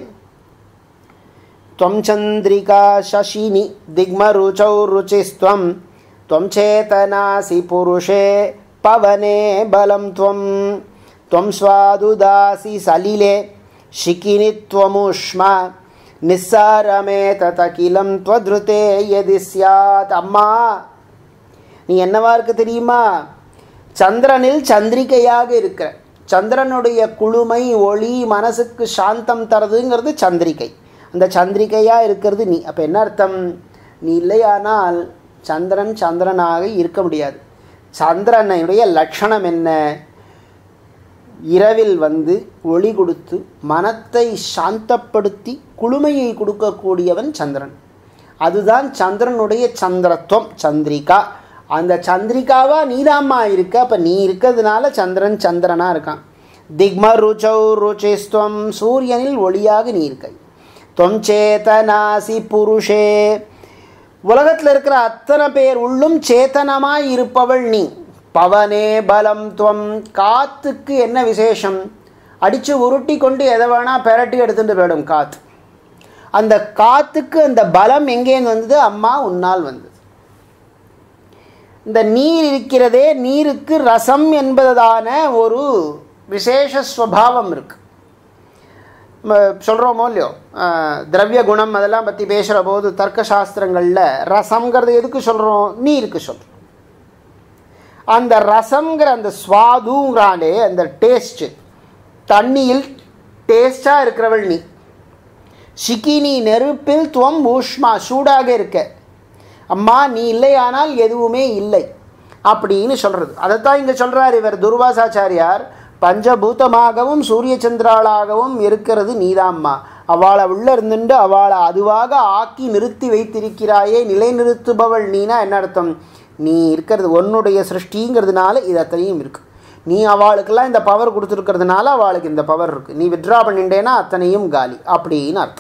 त्वं चन्द्रिका शशिनि दिग्मरुचौ रुचिस्त्वं त्वं चेतनासि पुरुषे पवने बलं त्वं त्वं स्वादुदासि सलिले शिखिनि त्वमुष्म நிஸ்ஸாரமேதகிலம் துவத்ருதே எதி சியாத் அம்மா நீ என்னவா இருக்கு தெரியுமா சந்திரனில் சந்திரிகையாக இருக்கிற சந்திரனுடைய குளுமை ஒளி மனசுக்கு சாந்தம் தரதுங்கிறது சந்திரிகை அந்த சந்திரிகையாக இருக்கிறது நீ அப்போ என்ன அர்த்தம் நீ இல்லையானால் சந்திரன் சந்திரனாக இருக்க முடியாது சந்திரனுடைய லட்சணம் என்ன இரவில் வந்து ஒளி கொடுத்து மனத்தை சாந்தப்படுத்தி குளுமையை கொடுக்கக்கூடியவன் சந்திரன் அதுதான் சந்திரனுடைய சந்திரத்துவம் சந்திரிகா அந்த சந்திரிகாவா நீதாம்மா இருக்க அப்போ நீ இருக்கிறதுனால சந்திரன் சந்திரனாக இருக்கான் திக்ம ருச்சௌ ருச்சிஸ்துவம் சூரியனில் ஒளியாக நீ இருக்க தொம் சேதனாசி புருஷே உலகத்தில் இருக்கிற அத்தனை பேர் உள்ளும் சேத்தனமாய் இருப்பவள் நீ பவனே பலம் துவம் காத்துக்கு என்ன விசேஷம் அடித்து உருட்டி கொண்டு எதை வேணால் பெரட்டி எடுத்துகிட்டு போயிடும் காற்று அந்த காத்துக்கு அந்த பலம் எங்கேருந்து வந்தது அம்மா உன்னால் வந்தது இந்த நீர் இருக்கிறதே நீருக்கு ரசம் என்பதான ஒரு விசேஷ ஸ்வபாவம் இருக்கு சொல்கிறோமோ இல்லையோ திரவிய குணம் அதெல்லாம் பற்றி பேசுகிற போது தர்க்க சாஸ்திரங்களில் ரசம்ங்கிறது எதுக்கு சொல்கிறோம் நீருக்கு சொல்கிறோம் அந்த ரசம்ங்கிற அந்த சுவாதுங்கிறாலே அந்த டேஸ்ட்டு தண்ணியில் டேஸ்டாக இருக்கிறவள் நீ சிக்கினி நெருப்பில் துவம் ஊஷ்மா சூடாக இருக்க அம்மா நீ இல்லையானால் எதுவுமே இல்லை அப்படின்னு சொல்கிறது அதைத்தான் இங்கே சொல்கிறார் இவர் துர்வாசாச்சாரியார் பஞ்சபூதமாகவும் சூரிய சந்திராளாகவும் இருக்கிறது நீதாம்மா அவளை உள்ள இருந்துட்டு அவளை அதுவாக ஆக்கி நிறுத்தி வைத்திருக்கிறாயே நிலைநிறுத்துபவள் நீனா என்ன அர்த்தம் நீ இருக்கிறது உன்னுடைய சிருஷ்டிங்கிறதுனால இது அத்தனையும் இருக்குது நீ அவளுக்கெல்லாம் இந்த பவர் கொடுத்துருக்கிறதுனால அவளுக்கு இந்த பவர் இருக்குது நீ வித்ரா பண்ணிட்டேன்னா அத்தனையும் காலி அப்படின்னு அர்த்தம்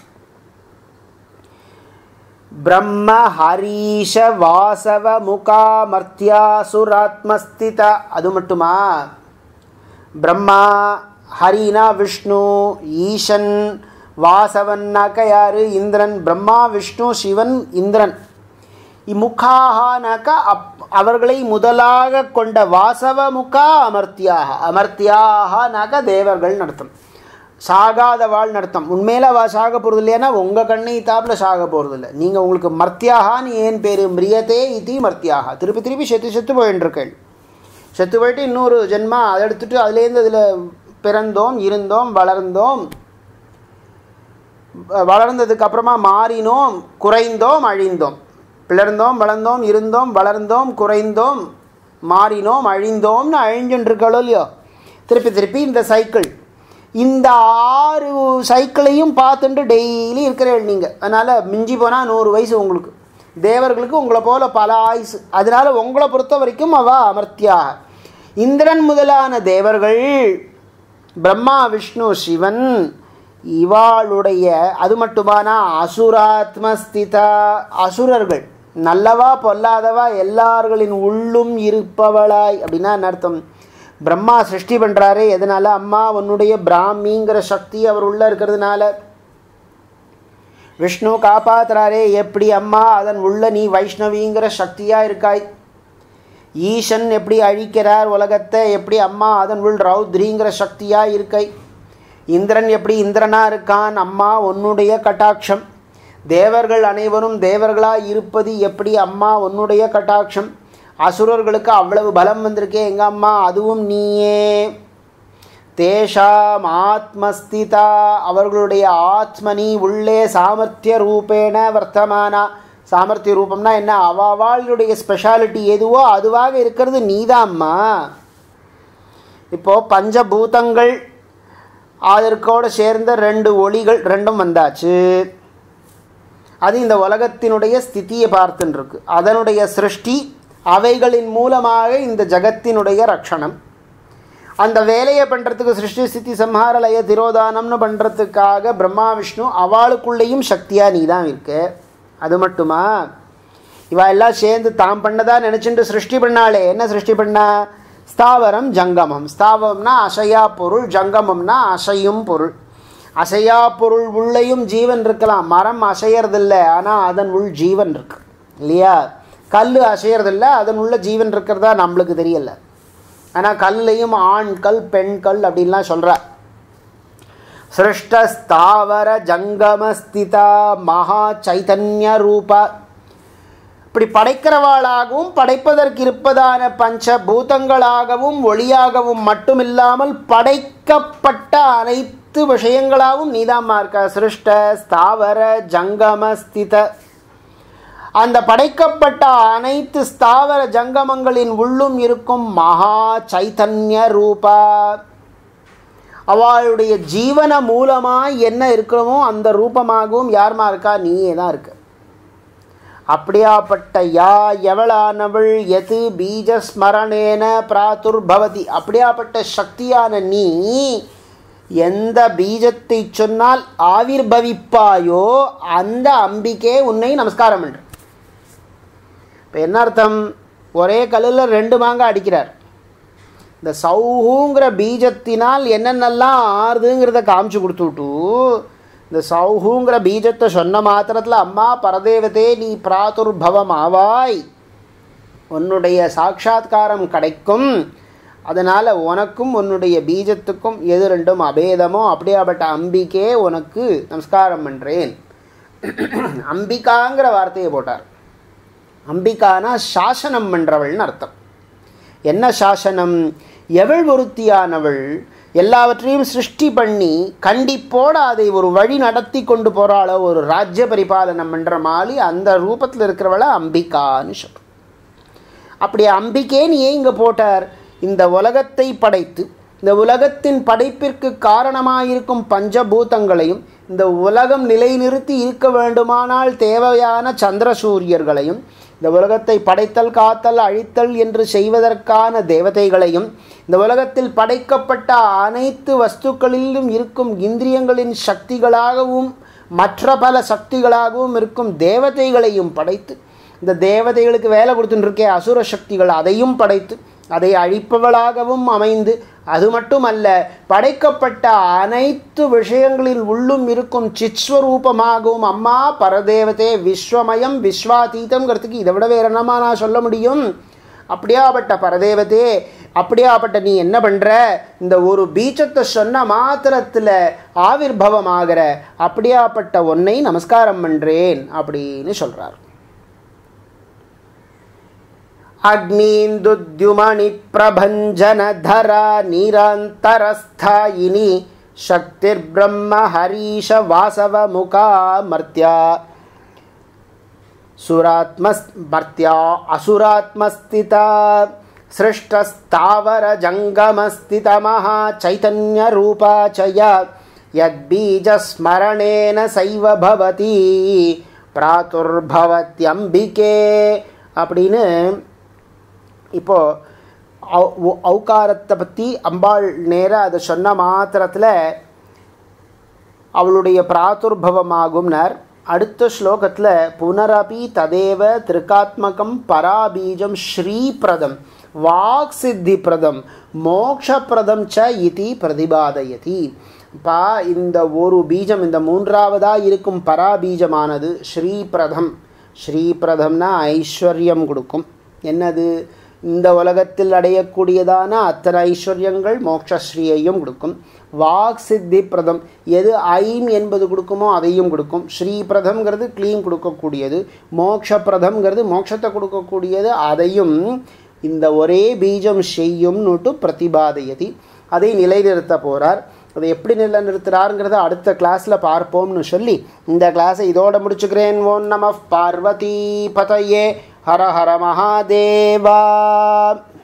பிரம்ம ஹரீஷ வாசவ முகா மர்த்தியாசுராத்மஸ்தித அது மட்டுமா பிரம்மா ஹரினா விஷ்ணு ஈசன் வாசவன்னாக்க யாரு இந்திரன் பிரம்மா விஷ்ணு சிவன் இந்திரன் இம்முகாகனாக்க அப் அவர்களை முதலாக கொண்ட வாசவ முகா அமர்த்தியாக அமர்த்தியாகனாக்க தேவர்கள் நடத்தும் சாகாத வாழ் நடத்தம் உண்மையில அவள் சாக போகிறது இல்லையானா உங்கள் கண்ணை தாப்பில் சாக போகிறது இல்லை நீங்கள் உங்களுக்கு மர்த்தியாகான்னு ஏன் பேர் மிரியத்தே இதி மர்த்தியாக திருப்பி திருப்பி செத்து செத்து போயின்றிருக்கள் செத்து போயிட்டு இன்னொரு ஜென்மா அதை எடுத்துட்டு அதுலேருந்து அதில் பிறந்தோம் இருந்தோம் வளர்ந்தோம் வளர்ந்ததுக்கு அப்புறமா மாறினோம் குறைந்தோம் அழிந்தோம் பிளர்ந்தோம் வளர்ந்தோம் இருந்தோம் வளர்ந்தோம் குறைந்தோம் மாறினோம் அழிந்தோம்னு அழிஞ்சுட்டுருக்களோ இல்லையோ திருப்பி திருப்பி இந்த சைக்கிள் இந்த ஆறு சைக்கிளையும் பார்த்துட்டு டெய்லி இருக்கிறீர்கள் நீங்கள் அதனால் மிஞ்சி போனால் நூறு வயசு உங்களுக்கு தேவர்களுக்கு உங்களை போல பல ஆயுசு அதனால உங்களை பொறுத்த வரைக்கும் அவ அமர்த்தியா இந்திரன் முதலான தேவர்கள் பிரம்மா விஷ்ணு சிவன் இவாளுடைய அது மட்டுமானா அசுராத்மஸ்திதா அசுரர்கள் நல்லவா பொல்லாதவா எல்லார்களின் உள்ளும் இருப்பவளாய் அப்படின்னா என்ன அர்த்தம் பிரம்மா சிருஷ்டி பண்ணுறாரு எதனால அம்மா உன்னுடைய பிராமிங்கிற சக்தி அவர் உள்ள இருக்கிறதுனால விஷ்ணு காப்பாத்துறாரே எப்படி அம்மா அதன் உள்ள நீ வைஷ்ணவிங்கிற சக்தியாக இருக்காய் ஈசன் எப்படி அழிக்கிறார் உலகத்தை எப்படி அம்மா அதன் உள் ரௌத்ரிங்கிற சக்தியாக இருக்கை இந்திரன் எப்படி இந்திரனாக இருக்கான் அம்மா உன்னுடைய கட்டாட்சம் தேவர்கள் அனைவரும் தேவர்களாக இருப்பது எப்படி அம்மா உன்னுடைய கட்டாட்சம் அசுரர்களுக்கு அவ்வளவு பலம் வந்திருக்கே எங்கள் அம்மா அதுவும் நீயே தேஷாம் ஆத்மஸ்திதா அவர்களுடைய ஆத்மனி உள்ளே சாமர்த்திய ரூபேண வர்த்தமானா சாமர்த்திய ரூபம்னா என்ன அவாவாளுடைய ஸ்பெஷாலிட்டி எதுவோ அதுவாக இருக்கிறது நீதாம்மா இப்போது பஞ்சபூதங்கள் அதற்கோடு சேர்ந்த ரெண்டு ஒளிகள் ரெண்டும் வந்தாச்சு அது இந்த உலகத்தினுடைய ஸ்திதியை பார்த்துன்னு இருக்கு அதனுடைய சிருஷ்டி அவைகளின் மூலமாக இந்த ஜகத்தினுடைய ரக்ஷணம் அந்த வேலையை பண்ணுறதுக்கு சிருஷ்டி ஸ்திதி சம்ஹார லய திரோதானம்னு பண்ணுறதுக்காக பிரம்மா விஷ்ணு அவளுக்குள்ளேயும் சக்தியாக நீ தான் இருக்க அது மட்டுமா இவ எல்லாம் சேர்ந்து தாம் பண்ணதா நினச்சிட்டு சிருஷ்டி பண்ணாளே என்ன சிருஷ்டி பண்ணா ஸ்தாவரம் ஜங்கமம் ஸ்தாவரம்னா அசையா பொருள் ஜங்கமம்னா அசையும் பொருள் அசையா பொருள் உள்ளேயும் ஜீவன் இருக்கலாம் மரம் அசையறதில்ல ஆனால் அதன் உள் ஜீவன் இருக்கு இல்லையா கல் அசையறதில்ல அதன் உள்ள ஜீவன் இருக்கிறதா நம்மளுக்கு தெரியல ஆனால் கல்லையும் ஆண் கல் பெண் கல் அப்படின்லாம் சொல்கிறா சிருஷ்டஸ்தாவர ஜங்கமஸ்திதா மகா சைதன்ய ரூபா இப்படி படைக்கிறவாளாகவும் படைப்பதற்கு இருப்பதான பஞ்ச பூதங்களாகவும் ஒளியாகவும் மட்டுமில்லாமல் படைக்கப்பட்ட அனைத்து விஷயங்களாகவும் நீதாம்மா இருக்க சிருஷ்ட ஸ்தாவர ஜங்கமஸ்தித அந்த படைக்கப்பட்ட அனைத்து ஸ்தாவர ஜங்கமங்களின் உள்ளும் இருக்கும் மகா சைத்தன்ய ரூபா அவளுடைய ஜீவன மூலமாக என்ன இருக்கிறோமோ அந்த ரூபமாகவும் யாருமா இருக்கா நீயே தான் இருக்க அப்படியாப்பட்ட யா எவளானவள் எது பீஜ ஸ்மரணேன பிராதுர்பவதி அப்படியாப்பட்ட சக்தியான நீ எந்த பீஜத்தை சொன்னால் ஆவிர்பவிப்பாயோ அந்த அம்பிக்கே உன்னை நமஸ்காரம் என்று இப்போ என்ன அர்த்தம் ஒரே கல்லில் ரெண்டு மாங்காய் அடிக்கிறார் இந்த சௌஹுங்கிற பீஜத்தினால் என்னென்னலாம் ஆறுதுங்கிறத காமிச்சு கொடுத்துட்டு இந்த சௌஹுங்கிற பீஜத்தை சொன்ன மாத்திரத்தில் அம்மா பரதேவதே நீ பிராதுர்பவம் ஆவாய் உன்னுடைய சாட்சாத்காரம் கிடைக்கும் அதனால் உனக்கும் உன்னுடைய பீஜத்துக்கும் எது ரெண்டும் அபேதமோ அப்படியாப்பட்ட அம்பிக்கே உனக்கு நமஸ்காரம் பண்ணுறேன் அம்பிகாங்கிற வார்த்தையை போட்டார் அம்பிகானா சாசனம் பண்ணுறவள்னு அர்த்தம் என்ன சாசனம் எவள் ஒருத்தியானவள் எல்லாவற்றையும் சிருஷ்டி பண்ணி கண்டிப்போட அதை ஒரு வழி நடத்தி கொண்டு போகிறாளோ ஒரு ராஜ்ய பரிபாலனம் பண்ணுற மாதிரி அந்த ரூபத்தில் இருக்கிறவளை அம்பிகான்னு சொல்கிறோம் அப்படி அம்பிகேன்னு ஏன் இங்கே போட்டார் இந்த உலகத்தை படைத்து இந்த உலகத்தின் படைப்பிற்கு காரணமாயிருக்கும் பஞ்சபூதங்களையும் இந்த உலகம் நிலைநிறுத்தி இருக்க வேண்டுமானால் தேவையான சந்திர சூரியர்களையும் இந்த உலகத்தை படைத்தல் காத்தல் அழித்தல் என்று செய்வதற்கான தேவதைகளையும் இந்த உலகத்தில் படைக்கப்பட்ட அனைத்து வஸ்துக்களிலும் இருக்கும் இந்திரியங்களின் சக்திகளாகவும் மற்ற பல சக்திகளாகவும் இருக்கும் தேவதைகளையும் படைத்து இந்த தேவதைகளுக்கு வேலை கொடுத்துட்டு இருக்கே அசுர சக்திகள் அதையும் படைத்து அதை அழிப்பவளாகவும் அமைந்து அது மட்டுமல்ல படைக்கப்பட்ட அனைத்து விஷயங்களில் உள்ளும் இருக்கும் சித்ஸ்வரூபமாகவும் அம்மா பரதேவதே விஸ்வமயம் விஸ்வாதீதம்ங்கிறதுக்கு இதை விட வேற என்னமா நான் சொல்ல முடியும் அப்படியாப்பட்ட பரதேவதே அப்படியாப்பட்ட நீ என்ன பண்ணுற இந்த ஒரு பீச்சத்தை சொன்ன மாத்திரத்தில் ஆவிர்பவமாகிற அப்படியாப்பட்ட ஒன்னை நமஸ்காரம் பண்ணுறேன் அப்படின்னு சொல்கிறார் अग्नीन्दुद्युमणिप्रभञ्जनधरा निरन्तरस्थायिनी शक्तिर्ब्रह्म हरीश वासवमुखा मर्त्या सुरात्मस्मर्त्या असुरात्मस्थिता सृष्टस्थावरजङ्गमस्थितमहा चैतन्यरूपा च या यद्बीजस्मरणेन सैव भवति பிராதுர்பவத்யம்பிகே அப்படின்னு இப்போ ஔ- ஒ- ஔகாரத்தை பற்றி அம்பாள் நேராக அதை சொன்ன மாத்திரத்தில் அவளுடைய பிராதுர்பவமாகும்னார் அடுத்த ஸ்லோகத்தில் புனரபி ததேவ திருக்காத்மகம் பராபீஜம் ஸ்ரீபிரதம் வாக் சித்தி பிரதம் மோக்ஷப்பிரதம் ச இதி பிரதிபாதயதி பா இந்த ஒரு பீஜம் இந்த மூன்றாவதாக இருக்கும் பராபீஜமானது ஸ்ரீபிரதம் ஸ்ரீபிரதம்னா ஐஸ்வர்யம் கொடுக்கும் என்னது இந்த உலகத்தில் அடையக்கூடியதான அத்தனை ஐஸ்வர்யங்கள் மோக்ஷஸ்ரீயையும் கொடுக்கும் வாக் சித்தி பிரதம் எது ஐம் என்பது கொடுக்குமோ அதையும் கொடுக்கும் ஸ்ரீபிரதம்ங்கிறது க்ளீம் கொடுக்கக்கூடியது மோக்ஷப்பிரதம்ங்கிறது மோட்சத்தை கொடுக்கக்கூடியது அதையும் இந்த ஒரே பீஜம் செய்யும்னுட்டு பிரதிபாதயதி அதை நிலைநிறுத்த போகிறார் அதை எப்படி நிலைநிறுத்துறாருங்கிறத அடுத்த கிளாஸில் பார்ப்போம்னு சொல்லி இந்த கிளாஸை இதோட முடிச்சுக்கிறேன் ஓம் நம பார்வதி பதையே ஹர ஹர மகாதேவா